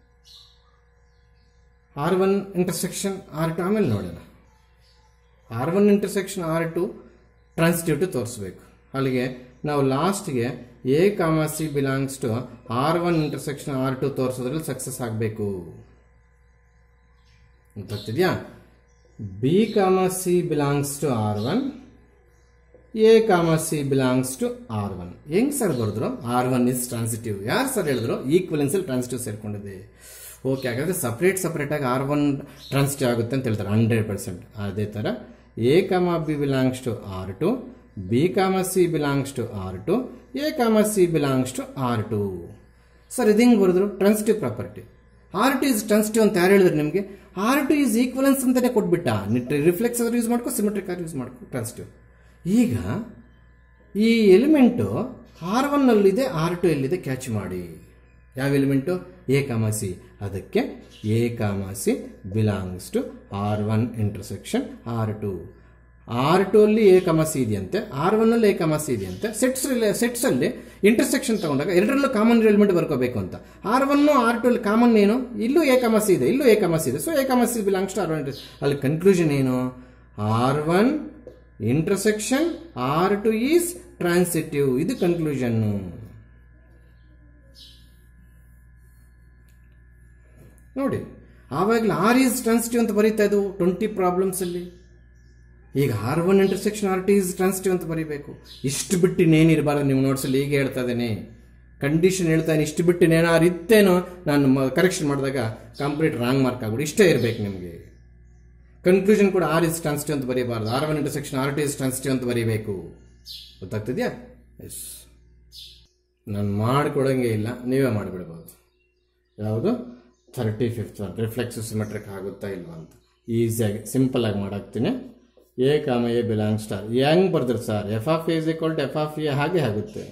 R one intersection R two ಆಮೇಲೆ ನೋಡೋಣ R one intersection R two transitive ತೋರಿಸ್ಬೇಕು ಅಲ್ಲಿಗೆ ನಾವು ಲಾಸ್ಟ್ಗೆ A comma C belongs to R one intersection R two ತೋರಿಸೋದ್ರಲ್ಲಿ ಸಕ್ಸಸ್ ಆಗಬೇಕು ಗೊತ್ತಾಗ್ತಿದ್ಯಾ B comma C belongs to R one A comma C belongs to R one ಹೆಂಗ್ sir ಬರೆದ್ರು R one is transitive ಯಾರು ಸರ್ ಹೇಳಿದ್ರು equivalence ಅಲ್ಲಿ transitive ಸೇರ್ಕೊಂಡಿದೆ okay ಹಾಗಾದ್ರೆ ಸಪ್ರೇಟ್ ಸಪ್ರೇಟ್ ಆಗಿ ಆರ್ ಒನ್ ಟ್ರಾನ್ಸಿಟಿವ್ ಆಗುತ್ತೆ ಅಂತ ಹೇಳ್ತಾರೆ ಹಂಡ್ರೆಡ್ ಪರ್ಸೆಂಟ್ ಅದೇ ಥರ A comma B belongs to R two B comma C belongs to R two A comma C belongs to R two sir ಇದು ಹಿಂಗೆ ಬರೆದ್ರು transitive property R two is transitive ಅಂತ ಯಾರು ಹೇಳಿದ್ರು ನಿಮಗೆ ಆರ್ ಟು ಇಸ್ ಈಕ್ವಲೆನ್ಸ್ ಅಂತಾನೆ ಕೊಟ್ಬಿಟ್ಟ reflex ಆದ್ರೂ ಯೂಸ್ ಮಾಡ್ಕೋ ಸಿಮೆಟ್ರಿಕ್ ಆದ್ರೂ ಯೂಸ್ ಮಾಡ್ಕೋ ಟ್ರಾನ್ಸಿಟಿವ್ ಈಗ ಈ ಎಲಿಮೆಂಟು ಆರ್ ಒನ್ನಲ್ಲಿದೆ ಆರ್ ಟು ಎಲ್ಲಿದೆ ಕ್ಯಾಚ್ ಮಾಡಿ ಯಾವ ಎಲಿಮೆಂಟು ಎ ಕಾಮಾಸಿ ಅದಕ್ಕೆ A comma C belongs to R one intersection R two R two ಅಲ್ಲಿ ಎ ಕಮಾಸಿ ಇದೆಯಂತೆ ಆರ್ ಒನ್ ಅಲ್ಲಿ ಎ ಕಮಾಸಿ ಇದೆಯಂತೆ ಸೆಟ್ಸ್ ಸೆಟ್ಸ್ ಅಲ್ಲಿ ಇಂಟರ್ಸೆಕ್ಷನ್ ತಗೊಂಡಾಗ ಎರಡರಲ್ಲೂ ಕಾಮನ್ ಎಲಿಮೆಂಟ್ ಬರ್ಕೋಬೇಕು ಅಂತ ಆರ್ ಒನ್ ಆರ್ ಟು ಅಲ್ಲಿ ಕಾಮನ್ ಏನು ಇಲ್ಲೂ ಎ ಕಮಾಸಿ ಇದೆ ಇಲ್ಲೂ ಎ ಕಮಾಸಿ ಇದೆ so A comma C belongs to R one ಅಲ್ಲಿ ಕನ್ಕ್ಲೂಷನ್ ಏನು R one intersection R two is transitive ಇದು ಕನ್ಕ್ಲೂಷನ್ನು ನೋಡಿ ಆವಾಗಲೇ ಆರ್ ಈಸ್ ಟ್ರಾನ್ಸಿಟಿವ್ ಅಂತ ಬರೀತಾ ಇದ್ದವು ಟ್ವೆಂಟಿ ಪ್ರಾಬ್ಲಮ್ಸ್ ಅಲ್ಲಿ ಈಗ R one intersection R T is transitive ಅಂತ ಬರೀಬೇಕು ಇಷ್ಟು ಬಿಟ್ಟು ಇನ್ನೇನಿರಬಾರ್ದು ನೀವು ನೋಟ್ಸಲ್ಲಿ ಈಗ ಹೇಳ್ತಾ ಇದ್ದೇನೆ ಕಂಡೀಷನ್ ಹೇಳ್ತಾನೆ ಇಷ್ಟು ಬಿಟ್ಟು ಏನಾರು ಇತ್ತೇನೋ ನಾನು ಕರೆಕ್ಷನ್ ಮಾಡಿದಾಗ ಕಂಪ್ಲೀಟ್ ರಾಂಗ್ ಮಾರ್ಕ್ ಆಗ್ಬಿಡು ಇಷ್ಟೇ ಇರಬೇಕು ನಿಮಗೆ ಕನ್ಕ್ಲೂಷನ್ ಕೂಡ ಆರ್ ಇಸ್ ಟ್ರಾನ್ಸಿಟಿವ್ ಅಂತ ಬರೀಬಾರ್ದು R one intersection R T is transitive ಅಂತ ಬರೀಬೇಕು ಗೊತ್ತಾಗ್ತಿದ್ಯಾ ಎಸ್ ನಾನು ಮಾಡಿಕೊಡಂಗೆ ಇಲ್ಲ ನೀವೇ ಮಾಡಿಬಿಡ್ಬೋದು ಯಾವುದು thirty fifth one reflex symmetric ಆಗುತ್ತಾ ಇಲ್ವಾ ಅಂತ ಈಸಿಯಾಗಿ ಸಿಂಪಲ್ ಆಗಿ ಮಾಡಾಕ್ತೀನಿ A comma A belong star ಹೆಂಗ್ ಬರ್ದ್ರು sir F of A is equal to F of A ಹಾಗೆ ಆಗುತ್ತೆ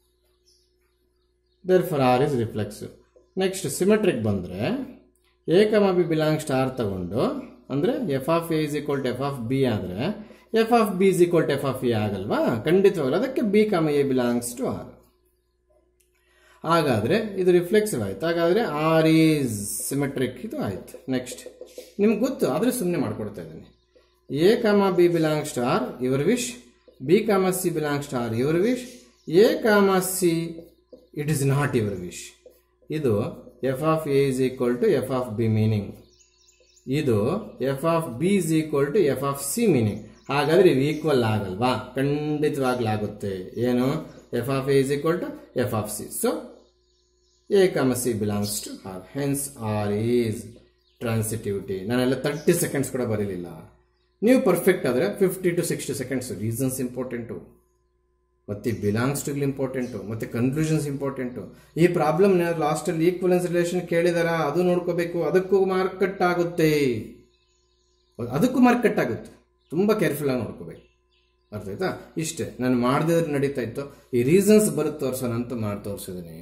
therefore R is reflex next symmetric ಬಂದರೆ A comma B belong star ತಗೊಂಡು ಅಂದರೆ F of A is equal to F of B ಆದರೆ F of B is equal to F of A ಆಗಲ್ವಾ ಖಂಡಿತವಾಗಲ್ಲ ಅದಕ್ಕೆ B comma A belongs to R ಹಾಗಾದರೆ ಇದು reflexive ಆಯ್ತು ಹಾಗಾದರೆ ಆರ್ ಈಸ್ ಸಿಮೆಟ್ರಿಕ್ ಇದು ಆಯ್ತು ನೆಕ್ಸ್ಟ್ ನಿಮ್ಗೆ ಗೊತ್ತು ಆದರೆ ಸುಮ್ಮನೆ ಮಾಡ್ಕೊಡ್ತಾ ಇದ್ದೀನಿ A comma B belongs to R your wish B comma C belongs to R your wish A comma C it is not your wish ಇದು F of A is equal to F of B meaning ಇದು F of B is equal to F of C meaning ಹಾಗಾದ್ರೆ ಇವು equal ಆಗಲ್ವಾ ಖಂಡಿತವಾಗ್ಲಾಗುತ್ತೆ ಏನು F of A is equal to F of C so A comma C belongs to R hence R is transitivity ನಾನೆಲ್ಲ thirty seconds ಕೂಡ ಬರೀಲಿಲ್ಲ ನೀವು perfect ಆದರೆ fifty to sixty seconds reasons important ಮತ್ತು ಬಿಲಾಂಗ್ಸ್ ಟು ಇಂಪಾರ್ಟೆಂಟು ಮತ್ತು conclusions important ಈ problem ಲಾಸ್ಟಲ್ಲಿ equivalence relation ಕೇಳಿದಾರ ಅದು ನೋಡ್ಕೋಬೇಕು ಅದಕ್ಕೂ ಮಾರ್ಕ್ ಕಟ್ ಆಗುತ್ತೆ ಅದಕ್ಕೂ ಮಾರ್ಕ್ ಕಟ್ ಆಗುತ್ತೆ ತುಂಬ ಕೇರ್ಫುಲ್ ಆಗಿ ನೋಡ್ಕೋಬೇಕು ಅರ್ಥ ಆಯ್ತಾ ಇಷ್ಟೇ ನಾನು ಮಾಡದಿದ್ರೆ ನಡೀತಾ ಇತ್ತು ಈ ರೀಸನ್ಸ್ ಬರುತ್ತೆ ತೋರಿಸೋಣ ಅಂತ ಮಾಡಿ ತೋರಿಸಿದ್ದೀನಿ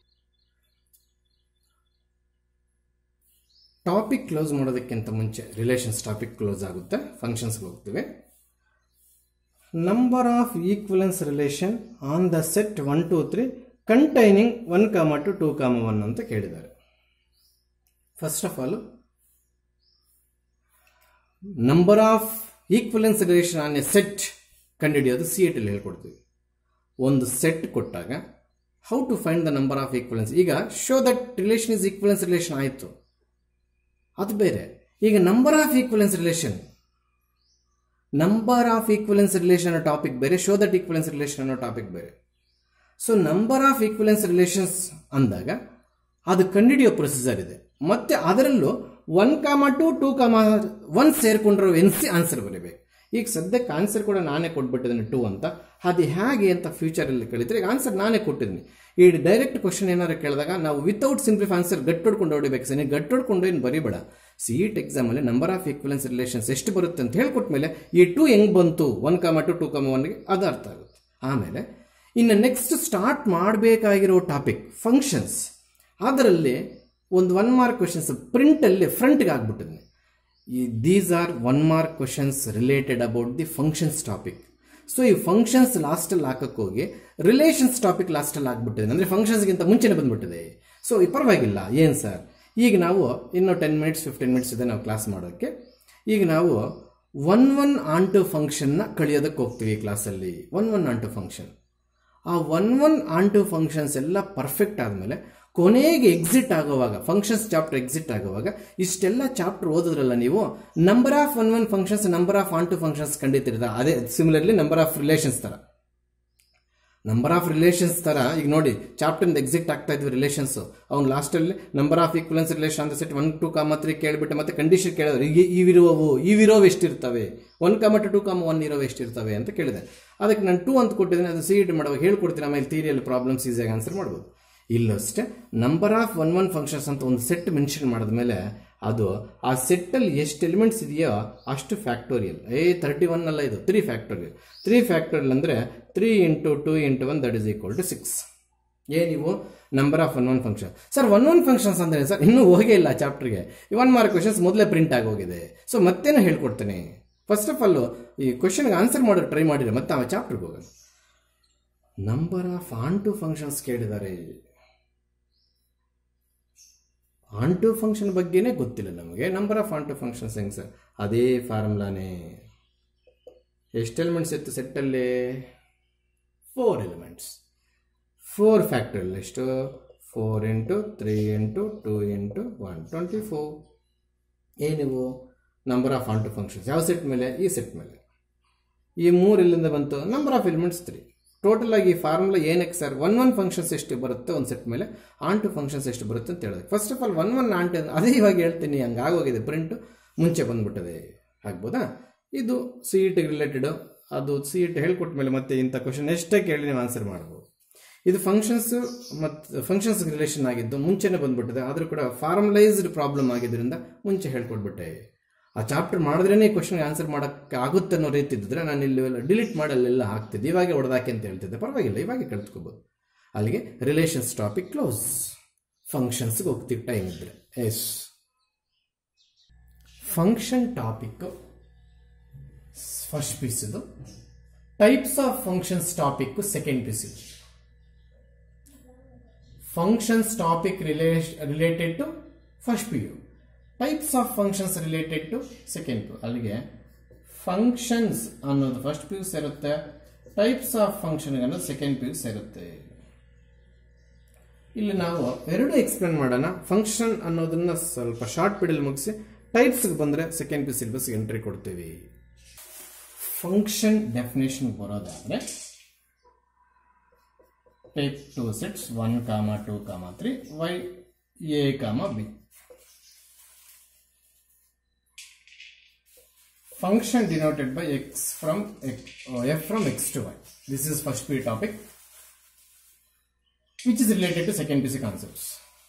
ಟಾಪಿಕ್ ಕ್ಲೋಸ್ ಮಾಡೋದಕ್ಕಿಂತ ಮುಂಚೆ ರಿಲೇಷನ್ಸ್ ಟಾಪಿಕ್ ಕ್ಲೋಸ್ ಆಗುತ್ತೆ ಫಂಕ್ಷನ್ಸ್ಗೆ ಹೋಗ್ತೀವಿ number of equivalence relation on the set one two three containing one comma two two comma one ಅಂತ ಕೇಳಿದ್ದಾರೆ first of all number of equivalence relation on a set ಕಂಡುಹಿಡಿಯೋದು C E ಟಿಲಿ ಹೇಳ್ಕೊಡ್ತೀವಿ ಒಂದು set ಕೊಟ್ಟಾಗ how to find the number of equivalence ಈಗ show that relation is equivalence relation ಆಯಿತು ಅದು ಬೇರೆ ಈಗ number of equivalence relation number of equivalence relation ಅನ್ನೋ ಟಾಪಿಕ್ ಬೇರೆ ಶೋ ದಟ್ ಈಕ್ವಲೆನ್ಸ್ ರಿಲೇಷನ್ ಅನ್ನೋ ಟಾಪಿಕ್ ಬೇರೆ so number of equivalence relations ಅಂದಾಗ ಅದು ಕಂಡುಹಿಡಿಯೋ ಪ್ರೊಸೀಜರ್ ಇದೆ ಮತ್ತೆ ಅದರಲ್ಲೂ one comma two two comma one ಸೇರ್ಕೊಂಡ್ರೆ ಎನ್ ಸಿ ಆನ್ಸರ್ ಬರೀಬೇಕು ಈಗ ಸದ್ಯಕ್ಕೆ ಆನ್ಸರ್ ಕೂಡ ನಾನೇ ಕೊಟ್ಬಿಟ್ಟಿದ್ದೀನಿ ಟೂ ಅಂತ ಅದು ಹೇಗೆ ಅಂತ ಫ್ಯೂಚರಲ್ಲಿ ಕೇಳಿದ್ರೆ ಈಗ ಆನ್ಸರ್ ನಾನೇ ಕೊಟ್ಟಿದ್ದೀನಿ ಈ ಡೈರೆಕ್ಟ್ ಕ್ವಶನ್ ಏನಾರು ಕೇಳಿದಾಗ ನಾವು ವಿತೌಟ್ ಸಿಂಪ್ಲಿಫ್ ಆನ್ಸರ್ ಗಟ್ಟೊಡ್ಕೊಂಡು ಹೊಡಿಬೇಕು ಸರ್ ನೀವು ಗಟ್ಟೊಡ್ಕೊಂಡು ಏನು ಬರೀಬೇಡ ಸಿ ಇಟ್ ಎಕ್ಸಾಮಲ್ಲಿ ನಂಬರ್ ಆಫ್ ಈಕ್ವಲೆನ್ಸ್ ರಿಲೇಷನ್ಸ್ ಎಷ್ಟು ಬರುತ್ತೆ ಅಂತ ಹೇಳ್ಕೊಟ್ಮೇಲೆ ಈ ಟೂ ಹೆಂಗೆ ಬಂತು ಒನ್ ಕಾಮ ಟು ಟೂ ಕಾಮ ಒನ್ಗೆ ಅದು ಅರ್ಥ ಆಗುತ್ತೆ ಆಮೇಲೆ ಇನ್ನು ನೆಕ್ಸ್ಟ್ ಸ್ಟಾರ್ಟ್ ಮಾಡಬೇಕಾಗಿರೋ ಟಾಪಿಕ್ ಫಂಕ್ಷನ್ಸ್ ಅದರಲ್ಲಿ ಒಂದು ಒನ್ ಮಾರ್ಕ್ ಕ್ವಶನ್ಸ್ ಪ್ರಿಂಟಲ್ಲಿ ಫ್ರಂಟ್ಗೆ ಆಗ್ಬಿಟ್ಟಿದ್ನಿ ಈ these are one mark questions related about the functions topic so ಈ ಫಂಕ್ಷನ್ಸ್ ಲಾಸ್ಟಲ್ಲಿ ಹಾಕಕ್ಕೆ ಹೋಗಿ ರಿಲೇಷನ್ಸ್ ಟಾಪಿಕ್ ಲಾಸ್ಟಲ್ಲಿ ಆಗ್ಬಿಟ್ಟಿದೆ ಅಂದರೆ ಫಂಕ್ಷನ್ಸ್ಗಿಂತ ಮುಂಚೆನೇ ಬಂದ್ಬಿಟ್ಟಿದೆ ಸೊ ಈ ಪರವಾಗಿಲ್ಲ ಏನು ಸರ್ ಈಗ ನಾವು ಇನ್ನೂ ಟೆನ್ ಮಿನಿಟ್ಸ್ ಫಿಫ್ಟೀನ್ ಮಿನಿಟ್ಸ್ ಇದೆ ನಾವು ಕ್ಲಾಸ್ ಮಾಡೋಕ್ಕೆ ಈಗ ನಾವು ಒನ್ ಒನ್ ಆನ್ ಟು ಫಂಕ್ಷನ್ನ ಕಳಿಯೋದಕ್ಕೆ ಹೋಗ್ತೀವಿ ಈ ಕ್ಲಾಸಲ್ಲಿ one one onto function ಆ one one onto functions ಎಲ್ಲ ಪರ್ಫೆಕ್ಟ್ ಆದಮೇಲೆ ಕೊನೆಗೆ ಎಕ್ಸಿಟ್ ಆಗುವಾಗ ಫಂಕ್ಷನ್ಸ್ ಚಾಪ್ಟರ್ ಎಕ್ಸಿಟ್ ಆಗುವಾಗ ಇಷ್ಟೆಲ್ಲ ಚಾಪ್ಟರ್ ಓದಿದ್ರಲ್ಲ ನೀವು number of one one functions number of onto functions ಕಂಡಿತಿರದ ಅದೇ ಸಿಮಿಲರ್ಲಿ ನಂಬರ್ ಆಫ್ ರಿಲೇಷನ್ಸ್ ಥರ ನಂಬರ್ ಆಫ್ ರಿಲೇಷನ್ಸ್ ಥರ ಈಗ ನೋಡಿ ಚಾಪ್ಟರ್ ಎಕ್ಸಿಟ್ ಆಗ್ತಾ ಇದ್ವಿ ರಿಲೇಷನ್ಸ್ ಅವ್ನು ಲಾಸ್ಟಲ್ಲಿ ನಂಬರ್ ಆಫ್ ಈಕ್ವಲೆನ್ಸ್ ರಿಲೇಷನ್ ಅಂತ set one two comma three ಕೇಳಿಬಿಟ್ಟು ಮತ್ತೆ ಕಂಡೀಷನ್ ಕೇಳಿದ್ರು ಈಗ ಇವಿರುವವು ಇವಿರೋವು ಎಷ್ಟಿರ್ತವೆ one comma two two comma one ಇರೋವು ಎಷ್ಟಿರ್ತವೆ ಅಂತ ಕೇಳಿದೆ ಅದಕ್ಕೆ ನಾನು ಟೂ ಅಂತ ಕೊಟ್ಟಿದ್ದೀನಿ ಅದು ಸಿ ಇಟ್ ಮಾಡುವಾಗ ಹೇಳ್ಕೊಡ್ತೀನಿ ಆಮೇಲೆ ಥಿಯರಿಯಲ್ಲಿ ಪ್ರಾಬ್ಲಮ್ಸ್ ಈಸಿಯಾಗಿ ಆನ್ಸರ್ ಮಾಡ್ಬೋದು ಇಲ್ಲಷ್ಟೇ number of one one functions ಅಂತ ಒಂದು ಸೆಟ್ ಮೆನ್ಷನ್ ಮಾಡಿದ್ಮೇಲೆ ಅದು ಆ ಸೆಟ್ಟಲ್ಲಿ ಎಷ್ಟು ಎಲಿಮೆಂಟ್ಸ್ ಇದೆಯೋ ಅಷ್ಟು ಫ್ಯಾಕ್ಟೋರಿಯಲ್ ಏ ತರ್ಟಿ ಒನ್ ಅಲ್ಲ ಇದು ತ್ರೀ ಫ್ಯಾಕ್ಟೋರಿಯಲ್ ತ್ರೀ ಫ್ಯಾಕ್ಟೋರಿಯಲ್ ಅಂದರೆ three into two into one that is equal to six ಏ ನೀವು number of one one function sir one one functions ಅಂದರೆ ಸರ್ ಇನ್ನೂ ಹೋಗೇ ಇಲ್ಲ ಚಾಪ್ಟರ್ಗೆ ಈ ಒನ್ ಮಾರ್ಕ್ ಕ್ವಶನ್ಸ್ ಮೊದಲೇ ಪ್ರಿಂಟ್ ಆಗೋಗಿದೆ ಸೊ ಮತ್ತೇನು ಹೇಳ್ಕೊಡ್ತೇನೆ ಫಸ್ಟ್ ಆಫ್ ಆಲ್ ಈ ಕ್ವಶನ್ಗೆ ಆನ್ಸರ್ ಮಾಡೋದು ಟ್ರೈ ಮಾಡಿದ್ರೆ ಮತ್ತೆ ಆ ಚಾಪ್ಟರ್ಗೆ ಹೋಗೋಣ number of onto functions ಕೇಳಿದ್ದಾರೆ ಆನ್ ಟು ಫಂಕ್ಷನ್ ಬಗ್ಗೆನೇ ಗೊತ್ತಿಲ್ಲ ನಮಗೆ number of onto functions ಹೆಂಗೆ ಸರ್ ಅದೇ ಫಾರ್ಮುಲಾನೇ ಎಷ್ಟು ಎಲಿಮೆಂಟ್ಸ್ ಇತ್ತು ಸೆಟ್ಟಲ್ಲಿ ಫೋರ್ ಎಲಿಮೆಂಟ್ಸ್ ಫೋರ್ ಫ್ಯಾಕ್ಟರಿಯಲ್ ಎಷ್ಟು four into three into two into one twenty four ಏನಿವು number of onto functions ಯಾವ ಸೆಟ್ ಮೇಲೆ ಈ ಸೆಟ್ ಮೇಲೆ ಈ ಮೂರು ಎಲ್ಲಿಂದ ಬಂತು number of elements three total ಆಗಿ ಫಾರ್ಮುಲಾ ಏನಕ್ಕೆ ಸರ್ ಒನ್ ಒನ್ ಫಂಕ್ಷನ್ಸ್ ಎಷ್ಟು ಬರುತ್ತೆ ಒಂದು ಸೆಟ್ ಮೇಲೆ ಆನ್ ಟು ಫಂಕ್ಷನ್ಸ್ ಎಷ್ಟು ಬರುತ್ತೆ ಅಂತ ಹೇಳಿದೆ first of all one one onto ಅದೇ ಇವಾಗ ಹೇಳ್ತೀನಿ ಹಂಗೆ ಆಗೋಗಿದೆ ಪ್ರಿಂಟ್ ಮುಂಚೆ ಬಂದ್ಬಿಟ್ಟದೆ ಆಗ್ಬೋದಾ ಇದು ಸಿ ಇ ಟಿ ರಿಲೇಟೆಡ್ ಅದು ಸಿ ಇ ಟಿ ಹೇಳ್ಕೊಟ್ಟ ಮೇಲೆ ಮತ್ತೆ ಇಂಥ ಕ್ವಶನ್ ಎಷ್ಟೇ ಕೇಳಿ ನೀವು ಆನ್ಸರ್ ಮಾಡ್ಬೋದು ಇದು ಫಂಕ್ಷನ್ಸ್ ಮತ್ತು ಫಂಕ್ಷನ್ಸ್ ರಿಲೇಷನ್ ಆಗಿದ್ದು ಮುಂಚೆನೇ ಬಂದ್ಬಿಟ್ಟಿದೆ ಆದರೂ ಕೂಡ ಫಾರ್ಮಲೈಸ್ಡ್ ಪ್ರಾಬ್ಲಮ್ ಆಗಿದ್ದರಿಂದ ಮುಂಚೆ ಹೇಳ್ಕೊಟ್ಬಿಟ್ಟೆ ಆ ಚಾಪ್ಟರ್ ಮಾಡಿದ್ರೇ ಕ್ವಶನ್ಗೆ ಆನ್ಸರ್ ಮಾಡೋಕ್ಕೆ ಆಗುತ್ತೆ ಅನ್ನೋ ರೀತಿ ಇದ್ದಿದ್ರೆ ನಾನು ಇಲ್ಲಿ ಡಿಲೀಟ್ ಮಾಡಿ ಅಲ್ಲೆಲ್ಲ ಹಾಕ್ತಿದ್ದೆ ಇವಾಗೆ ಹೊಡೆದಾಕೆ ಅಂತ ಹೇಳ್ತಿದ್ದೆ ಪರವಾಗಿಲ್ಲ ಇವಾಗೆ ಕಲ್ತ್ಕೋಬೋದು ಅಲ್ಲಿಗೆ ರಿಲೇಷನ್ಸ್ ಟಾಪಿಕ್ ಕ್ಲೋಸ್ ಫಂಕ್ಷನ್ಸ್ಗೆ ಹೋಗ್ತೀವಿ ಟೈಮ್ ಇದ್ದರೆ yes function topic first piece ಇದು types of functions topic second piece ಇದು functions topic related to first P U types of functions related to second P ಅಲ್ಲಿಗೆ ಫಂಕ್ಷನ್ಸ್ ಅನ್ನೋದು ಫಸ್ಟ್ ಪಿ ಯು ಸೇರುತ್ತೆ types of function ಅನ್ನೋದು second P U ಸೇರುತ್ತೆ ಇಲ್ಲಿ ನಾವು ಎರಡು ಎಕ್ಸ್ಪ್ಲೇನ್ ಮಾಡೋಣ ಫಂಕ್ಷನ್ ಅನ್ನೋದನ್ನ ಸ್ವಲ್ಪ ಶಾರ್ಟ್ ಪೀರಿಯಡ್ ಮುಗಿಸಿ ಟೈಪ್ಸ್ಗೆ ಬಂದರೆ ಸೆಕೆಂಡ್ ಪಿ ಸಿಲೆಬಸ್ ಎಂಟ್ರಿ ಕೊಡ್ತೀವಿ ಫಂಕ್ಷನ್ ಡೆಫಿನೇಷನ್ ಬರೋದಾದ್ರೆ take two sets one comma two comma three Y A comma B function denoted by x from x, uh, f from x to y. This is first P topic, which is related to second PC concepts.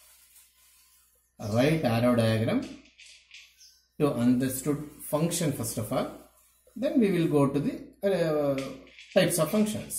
Write arrow diagram to understood function first of all. Then we will go to the uh, types of functions.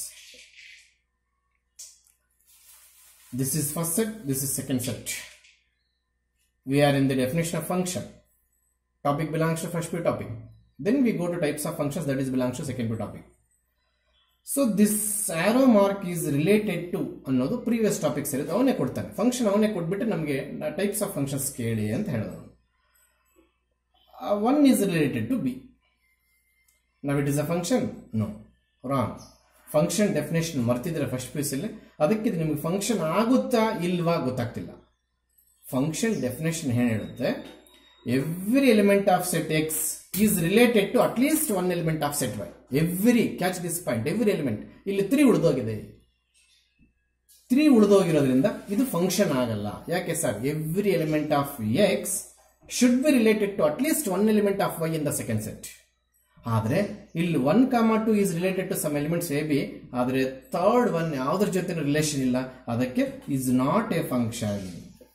This is first set. This is second set. We are in the definition of function. Topic belongs to first P topic. Then we go to types of functions that is belongs to second topic. So this arrow mark is related to ಅನ್ನೋದು previous topics ಇರುತ್ತೆ ಅವನೇ ಕೊಡ್ತಾನೆ function ಅವನೇ ಕೊಟ್ಬಿಟ್ಟು ನಮಗೆ types of functions ಕೇಳಿ ಅಂತ ಹೇಳಿದವನು one is related to B ನಾವು it is a function no wrong function definition ಮರ್ತಿದ್ರೆ ಫಸ್ಟ್ ಪೀಸಲ್ಲಿ ಅದಕ್ಕೆ ಇದು ನಿಮಗೆ ಫಂಕ್ಷನ್ ಆಗುತ್ತಾ ಇಲ್ವಾ ಗೊತ್ತಾಗ್ತಿಲ್ಲ ಫಂಕ್ಷನ್ ಡೆಫಿನೇಷನ್ ಏನು ಹೇಳುತ್ತೆ every element of set X is related to at least one element of set Y every catch this point every element ಇಲ್ಲಿ ತ್ರೀ ಉಳಿದೋಗಿದೆ ತ್ರೀ ಉಳಿದೋಗಿರೋದ್ರಿಂದ ಇದು ಫಂಕ್ಷನ್ ಆಗಲ್ಲ ಯಾಕೆ sir every element of X should be related to at least one element of Y in the second set ಆದರೆ ಇಲ್ಲಿ one comma two is related to some elements A B ಆದರೆ third one ಯಾವುದ್ರ ಜೊತೆ relation ಇಲ್ಲ ಅದಕ್ಕೆ is not a function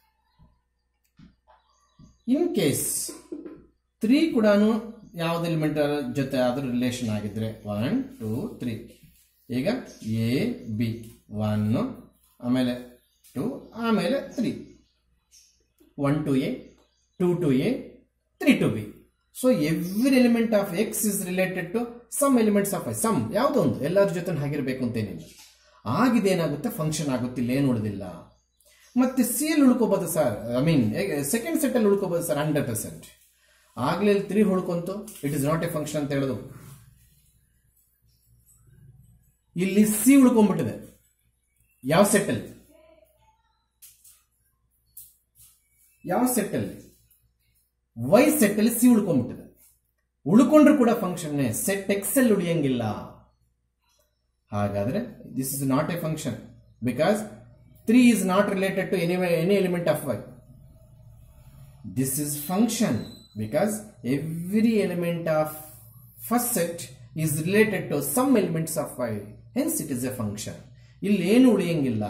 in case three ಕೂಡ ಯಾವ್ದು element ಜೊತೆ ಆದ್ರೂ ರಿಲೇಷನ್ ಆಗಿದ್ರೆ ಒನ್ ಟೂ ತ್ರೀ ಈಗ ಎ ಬಿ ಒನ್ ಆಮೇಲೆ ಟು ಆಮೇಲೆ three one two A two two A three two B so every element of X is related to some elements of Y some ಯಾವುದೋ ಒಂದು ಎಲ್ಲರ ಜೊತೆ ಹಾಗಿರ್ಬೇಕು ಅಂತೇನಿಲ್ಲ ಆಗಿದೇನಾಗುತ್ತೆ function ಆಗುತ್ತೆ ಇಲ್ಲಿ ಏನು ಉಳಿದಿಲ್ಲ ಮತ್ತೆ ಸಿ ಎಲ್ ಉಳ್ಕೋಬೋದು sir I mean second set ಅಲ್ಲಿ ಉಳ್ಕೋಬೋದು ಸರ್ ಹಂಡ್ರೆಡ್ ಪರ್ಸೆಂಟ್ ಆಗ್ಲೇ ತ್ರೀ ಉಳ್ಕೊಂತು it is not a function ಅಂತ ಹೇಳೋದು ಇಲ್ಲಿ ಸಿ ಉಳ್ಕೊಂಡ್ಬಿಟ್ಟಿದೆ ಯಾವ ಸೆಟ್ ಅಲ್ಲಿ ಯಾವ ಸೆಟ್ ಅಲ್ಲಿ ವೈ ಸೆಟ್ ಅಲ್ಲಿ ಸಿ ಉಳ್ಕೊಂಡ್ಬಿಟ್ಟಿದೆ ಉಳ್ಕೊಂಡ್ರು ಕೂಡ ಫಂಕ್ಷನ್ ಸೆಟ್ ಎಕ್ಸ್ ಅಲ್ಲಿ ಉಳಿಯಂಗಿಲ್ಲ ಹಾಗಾದ್ರೆ this is not a function because three is not related to any any element of y this is function because every element of first set is related to some elements of y hence it is a function ಇಲ್ಲಿ ಏನು ಉಳಿಯಂಗಿಲ್ಲ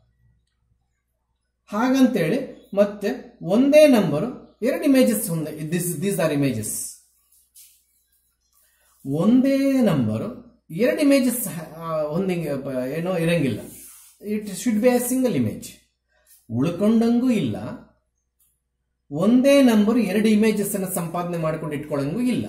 ಹಾಗಂತೇಳಿ ಮತ್ತೆ ಒಂದೇ number ಎರಡು images ಒಂದೇ this these are images ಒಂದೇ number ಎರಡು images ಒಂದಿಂಗೆ ಏನೋ ಇರಂಗಿಲ್ಲ it should be a single image ಉಳ್ಕೊಂಡಂಗೂ ಇಲ್ಲ ಒಂದೇ ನಂಬರ್ ಎರಡು ಇಮೇಜಸ್ ಅನ್ನು ಸಂಪಾದನೆ ಮಾಡ್ಕೊಂಡು ಇಟ್ಕೊಳ್ಳಂಗೂ ಇಲ್ಲ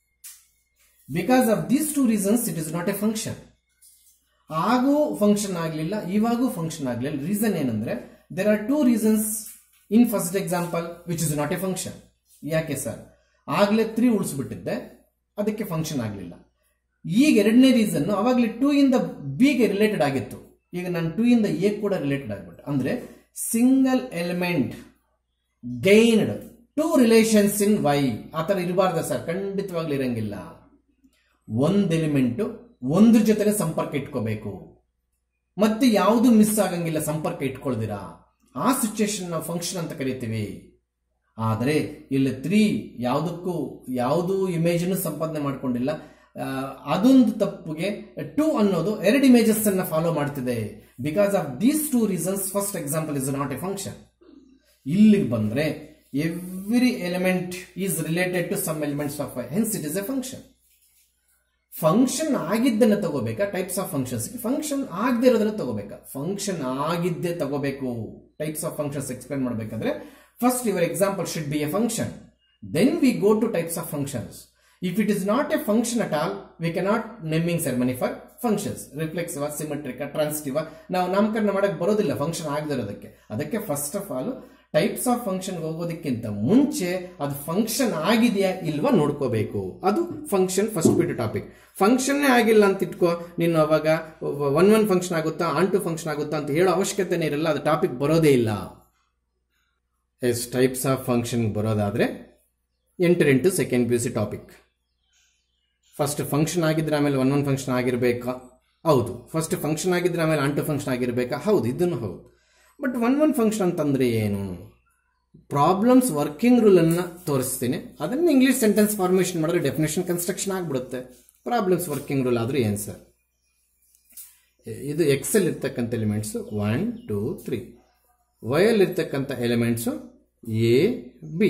because of these two reasons it is not a function ಆಗೂ ಫಂಕ್ಷನ್ ಆಗಲಿಲ್ಲ ಇವಾಗೂ ಫಂಕ್ಷನ್ ಆಗಲಿಲ್ಲ ರೀಸನ್ ಏನಂದ್ರೆ there are two reasons in first example which is not a function ಯಾಕೆ ಸರ್ ಆಗ್ಲೇ ತ್ರೀ ಉಳಿಸ್ಬಿಟ್ಟಿದ್ದೆ ಅದಕ್ಕೆ ಫಂಕ್ಷನ್ ಆಗಲಿಲ್ಲ ಈಗ ಎರಡನೇ ರೀಸನ್ ಅವಾಗಲೇ ಟೂ ಇಂದ ಬಿಗೆ ರಿಲೇಟೆಡ್ ಆಗಿತ್ತು ಈಗ ನಾನು ಟೂ ಇಂದ ಎ ಕೂಡ ರಿಲೇಟೆಡ್ ಆಗ್ಬಿಟ್ಟು ಅಂದ್ರೆ single element gained two relations in Y ಆ ಥರ ಇರಬಾರ್ದ ಸರ್ ಖಂಡಿತವಾಗ್ಲೂ ಇರಂಗಿಲ್ಲ ಒಂದು ಎಲಿಮೆಂಟು ಒಂದ್ರ ಜೊತೆ ಸಂಪರ್ಕ ಇಟ್ಕೋಬೇಕು ಮತ್ತೆ ಯಾವುದು ಮಿಸ್ ಆಗಂಗಿಲ್ಲ ಸಂಪರ್ಕ ಇಟ್ಕೊಳ್ದಿರಾ ಆ ಸಿಚುಯೇಷನ್ ನಾವು ಫಂಕ್ಷನ್ ಅಂತ ಕರಿತೀವಿ ಆದರೆ ಇಲ್ಲಿ ತ್ರೀ ಯಾವುದಕ್ಕೂ ಯಾವುದು ಇಮೇಜನ್ನು ಸಂಪಾದನೆ ಮಾಡ್ಕೊಂಡಿಲ್ಲ ಅದೊಂದು ತಪ್ಪಿಗೆ ಟೂ ಅನ್ನೋದು ಎರಡು ಇಮೇಜಸ್ ಅನ್ನ ಫಾಲೋ ಮಾಡ್ತಿದೆ because of these two reasons first example is not a function ಇಲ್ಲಿಗೆ ಬಂದ್ರೆ every element is related to some elements of hence it is a function function ಆಗಿದ್ದನ್ನ ತಗೋಬೇಕಾ ಟೈಪ್ಸ್ ಆಫ್ ಫಂಕ್ಷನ್ಸ್ ಫಂಕ್ಷನ್ ಆಗದೆ ಇರೋದನ್ನ ತಗೋಬೇಕಾ function ಆಗಿದ್ದೇ ತಗೋಬೇಕು ಟೈಪ್ಸ್ ಆಫ್ ಫಂಕ್ಷನ್ಸ್ ಎಕ್ಸ್ಪ್ಲೇನ್ ಮಾಡಬೇಕಾದ್ರೆ first your example should be a function then we go to types of functions if it is not a function at all we cannot naming ceremony for functions reflexive symmetric transitive ನಾವು ನಾಮಕರಣ ಮಾಡಕ್ ಬರೋದಿಲ್ಲ function ಆಗದಿರೋದಕ್ಕೆ ಅದಕ್ಕೆ first of all types of function ಹೋಗೋದಕ್ಕಿಂತ ಮುಂಚೆ ಅದು function ಆಗಿದೆಯಾ ಇಲ್ವಾ ನೋಡ್ಕೋಬೇಕು ಅದು ಫಂಕ್ಷನ್ ಫಸ್ಟ್ ಬಿಟ್ಟು ಟಾಪಿಕ್ ಫಂಕ್ಷನ್ನೇ ಆಗಿಲ್ಲ ಅಂತ ಇಟ್ಕೋ ನೀನು ಅವಾಗ ಒನ್ ಒನ್ ಫಂಕ್ಷನ್ ಆಗುತ್ತಾ ಆನ್ ಟು ಫಂಕ್ಷನ್ ಆಗುತ್ತಾ ಅಂತ ಹೇಳೋ ಅವಶ್ಯಕತೆನೇ ಇರಲ್ಲ ಅದು ಟಾಪಿಕ್ ಬರೋದೇ ಇಲ್ಲ ಎಸ್ ಟೈಪ್ಸ್ ಆಫ್ ಫಂಕ್ಷನ್ ಬರೋದಾದ್ರೆ ಎಂಟರ್ ಎಂಟು second P U C topic first function ಆಗಿದ್ರೆ ಆಮೇಲೆ ಒನ್ ಒನ್ ಫಂಕ್ಷನ್ ಆಗಿರಬೇಕಾ ಹೌದು ಫಸ್ಟ್ ಫಂಕ್ಷನ್ ಆಗಿದ್ರೆ ಆಮೇಲೆ ಆನ್ ಟು ಫಂಕ್ಷನ್ ಆಗಿರಬೇಕಾ ಹೌದು ಇದನ್ನು ಹೌದು ಬಟ್ ಒನ್ ಒನ್ ಫಂಕ್ಷನ್ ಅಂತಂದ್ರೆ ಏನು ಪ್ರಾಬ್ಲಮ್ಸ್ ವರ್ಕಿಂಗ್ ರೂಲನ್ನು ತೋರಿಸ್ತೀನಿ ಅದನ್ನು ಇಂಗ್ಲೀಷ್ ಸೆಂಟೆನ್ಸ್ ಫಾರ್ಮೇಷನ್ ಮಾಡಿದ್ರೆ ಡೆಫಿನೇಷನ್ ಕನ್ಸ್ಟ್ರಕ್ಷನ್ ಆಗಿಬಿಡುತ್ತೆ ಪ್ರಾಬ್ಲಮ್ಸ್ ವರ್ಕಿಂಗ್ ರೂಲ್ ಆದರೂ ಏನು ಸರ್ ಇದು ಎಕ್ಸೆಲ್ ಇರ್ತಕ್ಕಂಥ ಎಲಿಮೆಂಟ್ಸು ಒನ್ ಟೂ ತ್ರೀ ವೈಯಲ್ಲಿ ಇರ್ತಕ್ಕಂಥ ಎಲಿಮೆಂಟ್ಸು ಎ ಬಿ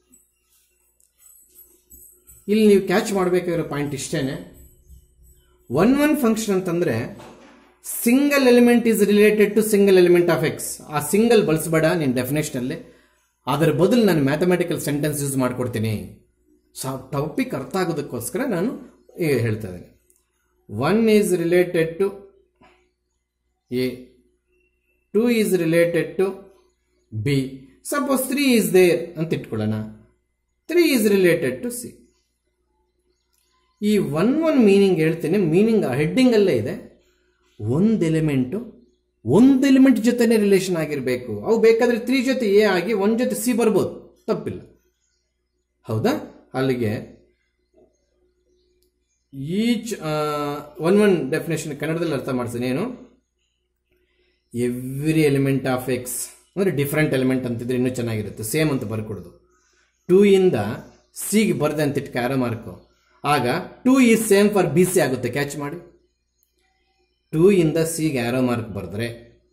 ಇಲ್ಲಿ ನೀವು ಕ್ಯಾಚ್ ಮಾಡಬೇಕಾಗಿರೋ ಪಾಯಿಂಟ್ ಇಷ್ಟೇನೆ ಒನ್ ಒನ್ ಫಂಕ್ಷನ್ ಅಂತಂದ್ರೆ single element is related to single element of X ಆ ಸಿಂಗಲ್ ಬಳಸಬೇಡ ನಿನ್ನ ಡೆಫಿನೇಷನಲ್ಲಿ ಅದರ ಬದಲು ನಾನು ಮ್ಯಾಥಮೆಟಿಕಲ್ ಸೆಂಟೆನ್ಸ್ ಯೂಸ್ ಮಾಡ್ಕೊಡ್ತೀನಿ ಸೊ ಟಾಪಿಕ್ ಅರ್ಥ ಆಗೋದಕ್ಕೋಸ್ಕರ ನಾನು ಈಗ ಹೇಳ್ತಾ ಇದ್ದೀನಿ one is related to A two is related to B suppose three is there ಅಂತ ಇಟ್ಕೊಳ್ಳೋಣ three is related to C ಈ ಒನ್ ಒನ್ ಮೀನಿಂಗ್ ಹೇಳ್ತೀನಿ ಮೀನಿಂಗ್ ಹೆಡ್ಡಿಂಗಲ್ಲೇ ಇದೆ ಒಂದು ಎಲಿಮೆಂಟು ಒಂದು ಎಲಿಮೆಂಟ್ ಜೊತೆನೇ ರಿಲೇಷನ್ ಆಗಿರಬೇಕು ಅವು ಬೇಕಾದರೆ ತ್ರೀ ಜೊತೆ ಎ ಆಗಿ ಒಂದು ಜೊತೆ ಸಿ ಬರ್ಬೋದು ತಪ್ಪಿಲ್ಲ ಹೌದಾ ಅಲ್ಲಿಗೆ ಈಚ್ ಒನ್ ಒನ್ ಡೆಫಿನೇಷನ್ ಕನ್ನಡದಲ್ಲಿ ಅರ್ಥ ಮಾಡ್ತೀನಿ ಏನು ಎವ್ರಿ ಎಲಿಮೆಂಟ್ ಆಫ್ ಎಕ್ಸ್ ಅಂದರೆ ಡಿಫ್ರೆಂಟ್ ಎಲಿಮೆಂಟ್ ಅಂತಿದ್ರೆ ಇನ್ನೂ ಚೆನ್ನಾಗಿರುತ್ತೆ ಸೇಮ್ ಅಂತ ಬರ್ಕೊಡೋದು ಟೂ ಇಂದ ಸಿಗೆ ಬರ್ದೆ ಅಂತ ಇಟ್ಟು ಕ್ಯಾರ ಮಾರ್ಕು ಆಗ two is same for B C ಆಗುತ್ತೆ ಕ್ಯಾಚ್ ಮಾಡಿ ಟೂ ಇಂದ ಸಿಗೆ ಆರೋ ಮಾರ್ಕ್ ಬರೆದ್ರೆ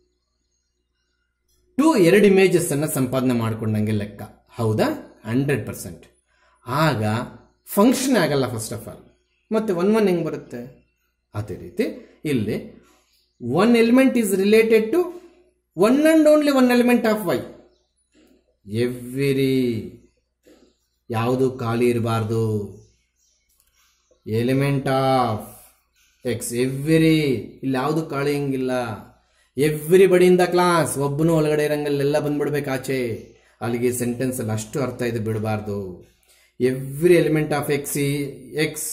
ಟೂ ಎರಡು ಇಮೇಜಸ್ ಅನ್ನ ಸಂಪಾದನೆ ಮಾಡ್ಕೊಂಡಂಗೆ ಲೆಕ್ಕ ಹೌದಾ ಹಂಡ್ರೆಡ್ ಪರ್ಸೆಂಟ್ ಆಗ ಫಂಕ್ಷನ್ ಆಗಲ್ಲ ಫಸ್ಟ್ ಆಫ್ ಆಲ್ ಮತ್ತೆ ಒನ್ ಒನ್ ಹೆಂಗೆ ಬರುತ್ತೆ ಅದೇ ರೀತಿ ಇಲ್ಲಿ one element is related to one and only one element of Y every ಯಾವುದು ಖಾಲಿ ಇರಬಾರ್ದು ಎಲಿಮೆಂಟ್ ಆಫ್ ಎಕ್ಸ್ ಎವ್ರಿ ಇಲ್ಲಿ ಯಾವುದು ಖಾಲಿ ಹಂಗಿಲ್ಲ ಎವ್ರಿ ಬಡಿಯಿಂದ ಕ್ಲಾಸ್ ಒಬ್ಬನು ಒಳಗಡೆ ಇರಂಗಲ್ಲೆಲ್ಲ ಬಂದ್ಬಿಡ್ಬೇಕು ಆಚೆ ಅಲ್ಲಿಗೆ ಸೆಂಟೆನ್ಸ್ ಅಲ್ಲಿ ಅಷ್ಟು ಅರ್ಥ ಇದೆ ಬಿಡಬಾರ್ದು every element of X X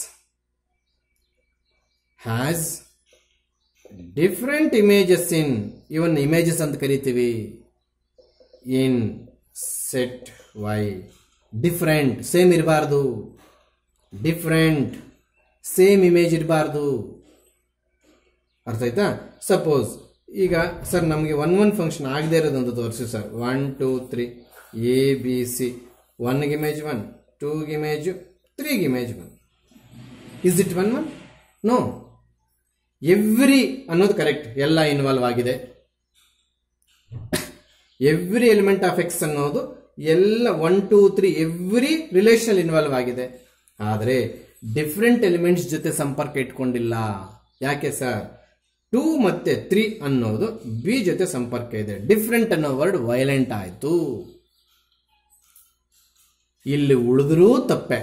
has different images in even images ಅಂತ ಕರಿತೀವಿ in set Y different same ಇರಬಾರ್ದು ಡಿಫ್ರೆಂಟ್ ಸೇಮ್ ಇಮೇಜ್ ಇರಬಾರ್ದು ಅರ್ಥ ಆಯ್ತಾ ಸಪೋಸ್ ಈಗ ಸರ್ ನಮಗೆ ಒನ್ ಒನ್ ಫಂಕ್ಷನ್ ಆಗದೆ ಇರೋದೊಂದು ತೋರಿಸಿ sir one two three A B C ಒನ್ಗೆ ಇಮೇಜ್ ಒನ್ ಟೂಗೆ ಇಮೇಜು ತ್ರೀಗೆ image one is it one one no every ಅನ್ನೋದು ಕರೆಕ್ಟ್ ಎಲ್ಲ ಇನ್ವಾಲ್ವ್ ಆಗಿದೆ ಎವ್ರಿ ಎಲಿಮೆಂಟ್ ಆಫ್ ಎಕ್ಸ್ ಅನ್ನೋದು ಎಲ್ಲ one two three every relation involve ಆಗಿದೆ ಆದರೆ ಡಿಫ್ರೆಂಟ್ ಎಲಿಮೆಂಟ್ಸ್ ಜೊತೆ ಸಂಪರ್ಕ ಇಟ್ಕೊಂಡಿಲ್ಲ ಯಾಕೆ ಸರ್ ಟೂ ಮತ್ತೆ ತ್ರೀ ಅನ್ನೋದು ಬಿ ಜೊತೆ ಸಂಪರ್ಕ ಇದೆ ಡಿಫ್ರೆಂಟ್ ಅನ್ನೋ ವರ್ಡ್ ವೈಲೆಂಟ್ ಆಯಿತು ಇಲ್ಲಿ ಉಳಿದ್ರೂ ತಪ್ಪೆ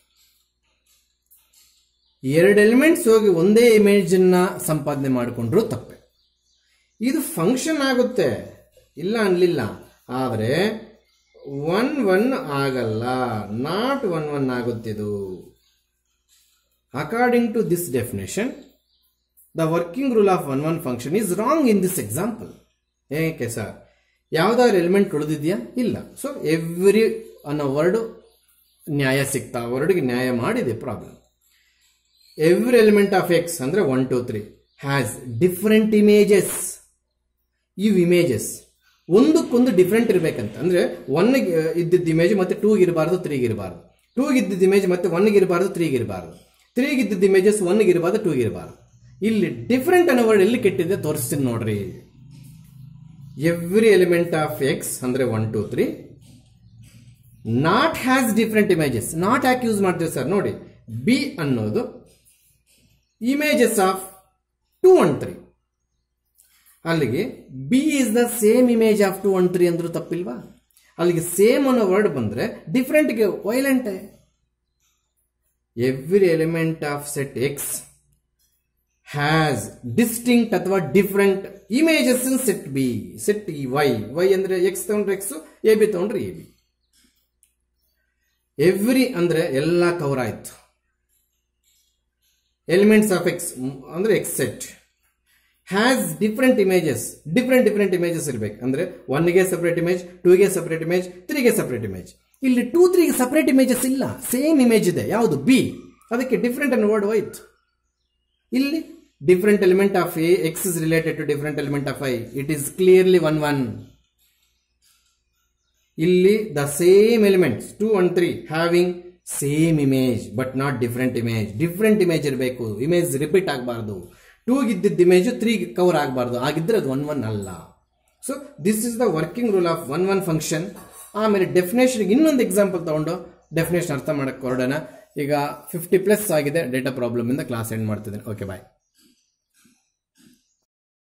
ಎರಡು ಎಲಿಮೆಂಟ್ಸ್ ಹೋಗಿ ಒಂದೇ ಇಮೇಜನ್ನ ಸಂಪಾದನೆ ಮಾಡಿಕೊಂಡ್ರು ತಪ್ಪೆ ಇದು ಫಂಕ್ಷನ್ ಆಗುತ್ತೆ ಇಲ್ಲ ಅನ್ಲಿಲ್ಲ ಆದರೆ ಒನ್ ಒನ್ ಆಗಲ್ಲ ನಾಟ್ ಒನ್ ಒನ್ ಆಗುತ್ತಿದು according to this definition the working rule of one one function is wrong in this example ಏಕೆ ಸರ್ ಯಾವ್ದಾದ್ರು ಎಲಿಮೆಂಟ್ ಉಳಿದಿದೆಯಾ ಇಲ್ಲ ಸೊ ಎವ್ರಿ ಅನ್ನೋ ವರ್ಡು ನ್ಯಾಯ ಸಿಗ್ತಾ ವರ್ಡ್ಗೆ ನ್ಯಾಯ ಮಾಡಿದೆ problem every element of X ಅಂದರೆ one two three has different images ಇವ್ ಇಮೇಜಸ್ ಒಂದಕ್ಕೊಂದು ಡಿಫ್ರೆಂಟ್ ಇರಬೇಕಂತ ಅಂದರೆ ಒನ್ಗೆ ಇದ್ದಿದ್ದ ಇಮೇಜ್ ಮತ್ತೆ ಟೂಗೆ ಇರಬಾರ್ದು ತ್ರೀಗೆ ಇರಬಾರ್ದು ಟೂಗೆ ಇದ್ದಿದ್ದ ಇಮೇಜ್ ಮತ್ತೆ ಒನ್ಗೆ ಇರಬಾರ್ದು ತ್ರೀಗೆ ಇರಬಾರ್ದು ತ್ರೀಗೆ ಇದ್ದಿದ್ದ ಇಮೇಜಸ್ ಒನ್ಗೆ ಇರಬಾರ್ದು ಟೂಗೆ ಇರಬಾರ್ದು ಇಲ್ಲಿ ಡಿಫ್ರೆಂಟ್ ಅನ್ನೋ ವರ್ಡ್ ಎಲ್ಲಿ ಕೆಟ್ಟಿದೆ ತೋರಿಸ್ತೀನಿ ನೋಡ್ರಿ ಎವ್ರಿ ಎಲಿಮೆಂಟ್ ಆಫ್ ಎಕ್ಸ್ ಅಂದರೆ one two three not has different images not ಯಾಕೆ ಯೂಸ್ ಮಾಡ್ತೀವಿ ಸರ್ ನೋಡಿ ಬಿ ಅನ್ನೋದು images of two one three ಅಲ್ಲಿಗೆ B is the same image of two one three ಅಂದ್ರೂ ತಪ್ಪಿಲ್ವಾ ಅಲ್ಲಿಗೆ ಸೇಮ್ ಅನ್ನೋ ವರ್ಡ್ ಬಂದ್ರೆ ಡಿಫ್ರೆಂಟ್ಗೆ ವೈಲೆಂಟ್ every element of set X has distinct ಅಥವಾ different images in set B set ಈ ವೈ ವೈ ಅಂದ್ರೆ ಎಕ್ಸ್ ತಗೊಂಡ್ರೆ ಎಕ್ಸ್ ಎ ಬಿ ತಗೊಂಡ್ರೆ ಎ ಬಿ ಎವ್ರಿ ಅಂದ್ರೆ ಎಲ್ಲ ಕವರ್ ಆಯ್ತು ಎಲಿಮೆಂಟ್ಸ್ ಆಫ್ ಎಕ್ಸ್ ಅಂದ್ರೆ X set has different images different different images ಇರಬೇಕು ಅಂದ್ರೆ ಒನ್ಗೆ ಸಪ್ರೇಟ್ ಇಮೇಜ್ ಟೂಗೆ ಸಪ್ರೇಟ್ ಇಮೇಜ್ ತ್ರೀಗೆ ಸಪ್ರೇಟ್ ಇಮೇಜ್ ಇಲ್ಲಿ ಟೂ ತ್ರೀಗೆ ಸಪ್ರೇಟ್ ಇಮೇಜಸ್ ಇಲ್ಲ ಸೇಮ್ ಇಮೇಜ್ ಇದೆ ಯಾವುದು ಬಿ ಅದಕ್ಕೆ ಡಿಫ್ರೆಂಟ್ ಅನ್ನೋ ವರ್ಡ್ ಹೋಯ್ತು ಇಲ್ಲಿ different element of A X is related to different element of Y it is clearly one one ಇಲ್ಲಿ the same elements two one three having same image but not different image different image ಇರಬೇಕು image repeat ಆಗಬಾರ್ದು ಟೂಗೆ ಇದ್ದಿದ್ದ image three cover ಆಗಬಾರ್ದು ಆಗಿದ್ರೆ ಅದು one one ಅಲ್ಲ so this is the working rule of one one function ಆಮೇಲೆ ಡೆಫಿನೇಷನ್ಗೆ ಇನ್ನೊಂದು ಎಕ್ಸಾಂಪಲ್ ತಗೊಂಡು ಡೆಫಿನೇಷನ್ ಅರ್ಥ ಮಾಡಕ್ಕೆ ಹೊರಡೋಣ ಈಗ ಫಿಫ್ಟಿ ಪ್ಲಸ್ ಆಗಿದೆ ಡೇಟಾ ಪ್ರಾಬ್ಲಮ್ ಇಂದ ಕ್ಲಾಸ್ ಎಂಡ್ ಮಾಡ್ತಿದ್ದೀನಿ ಓಕೆ ಬಾಯ್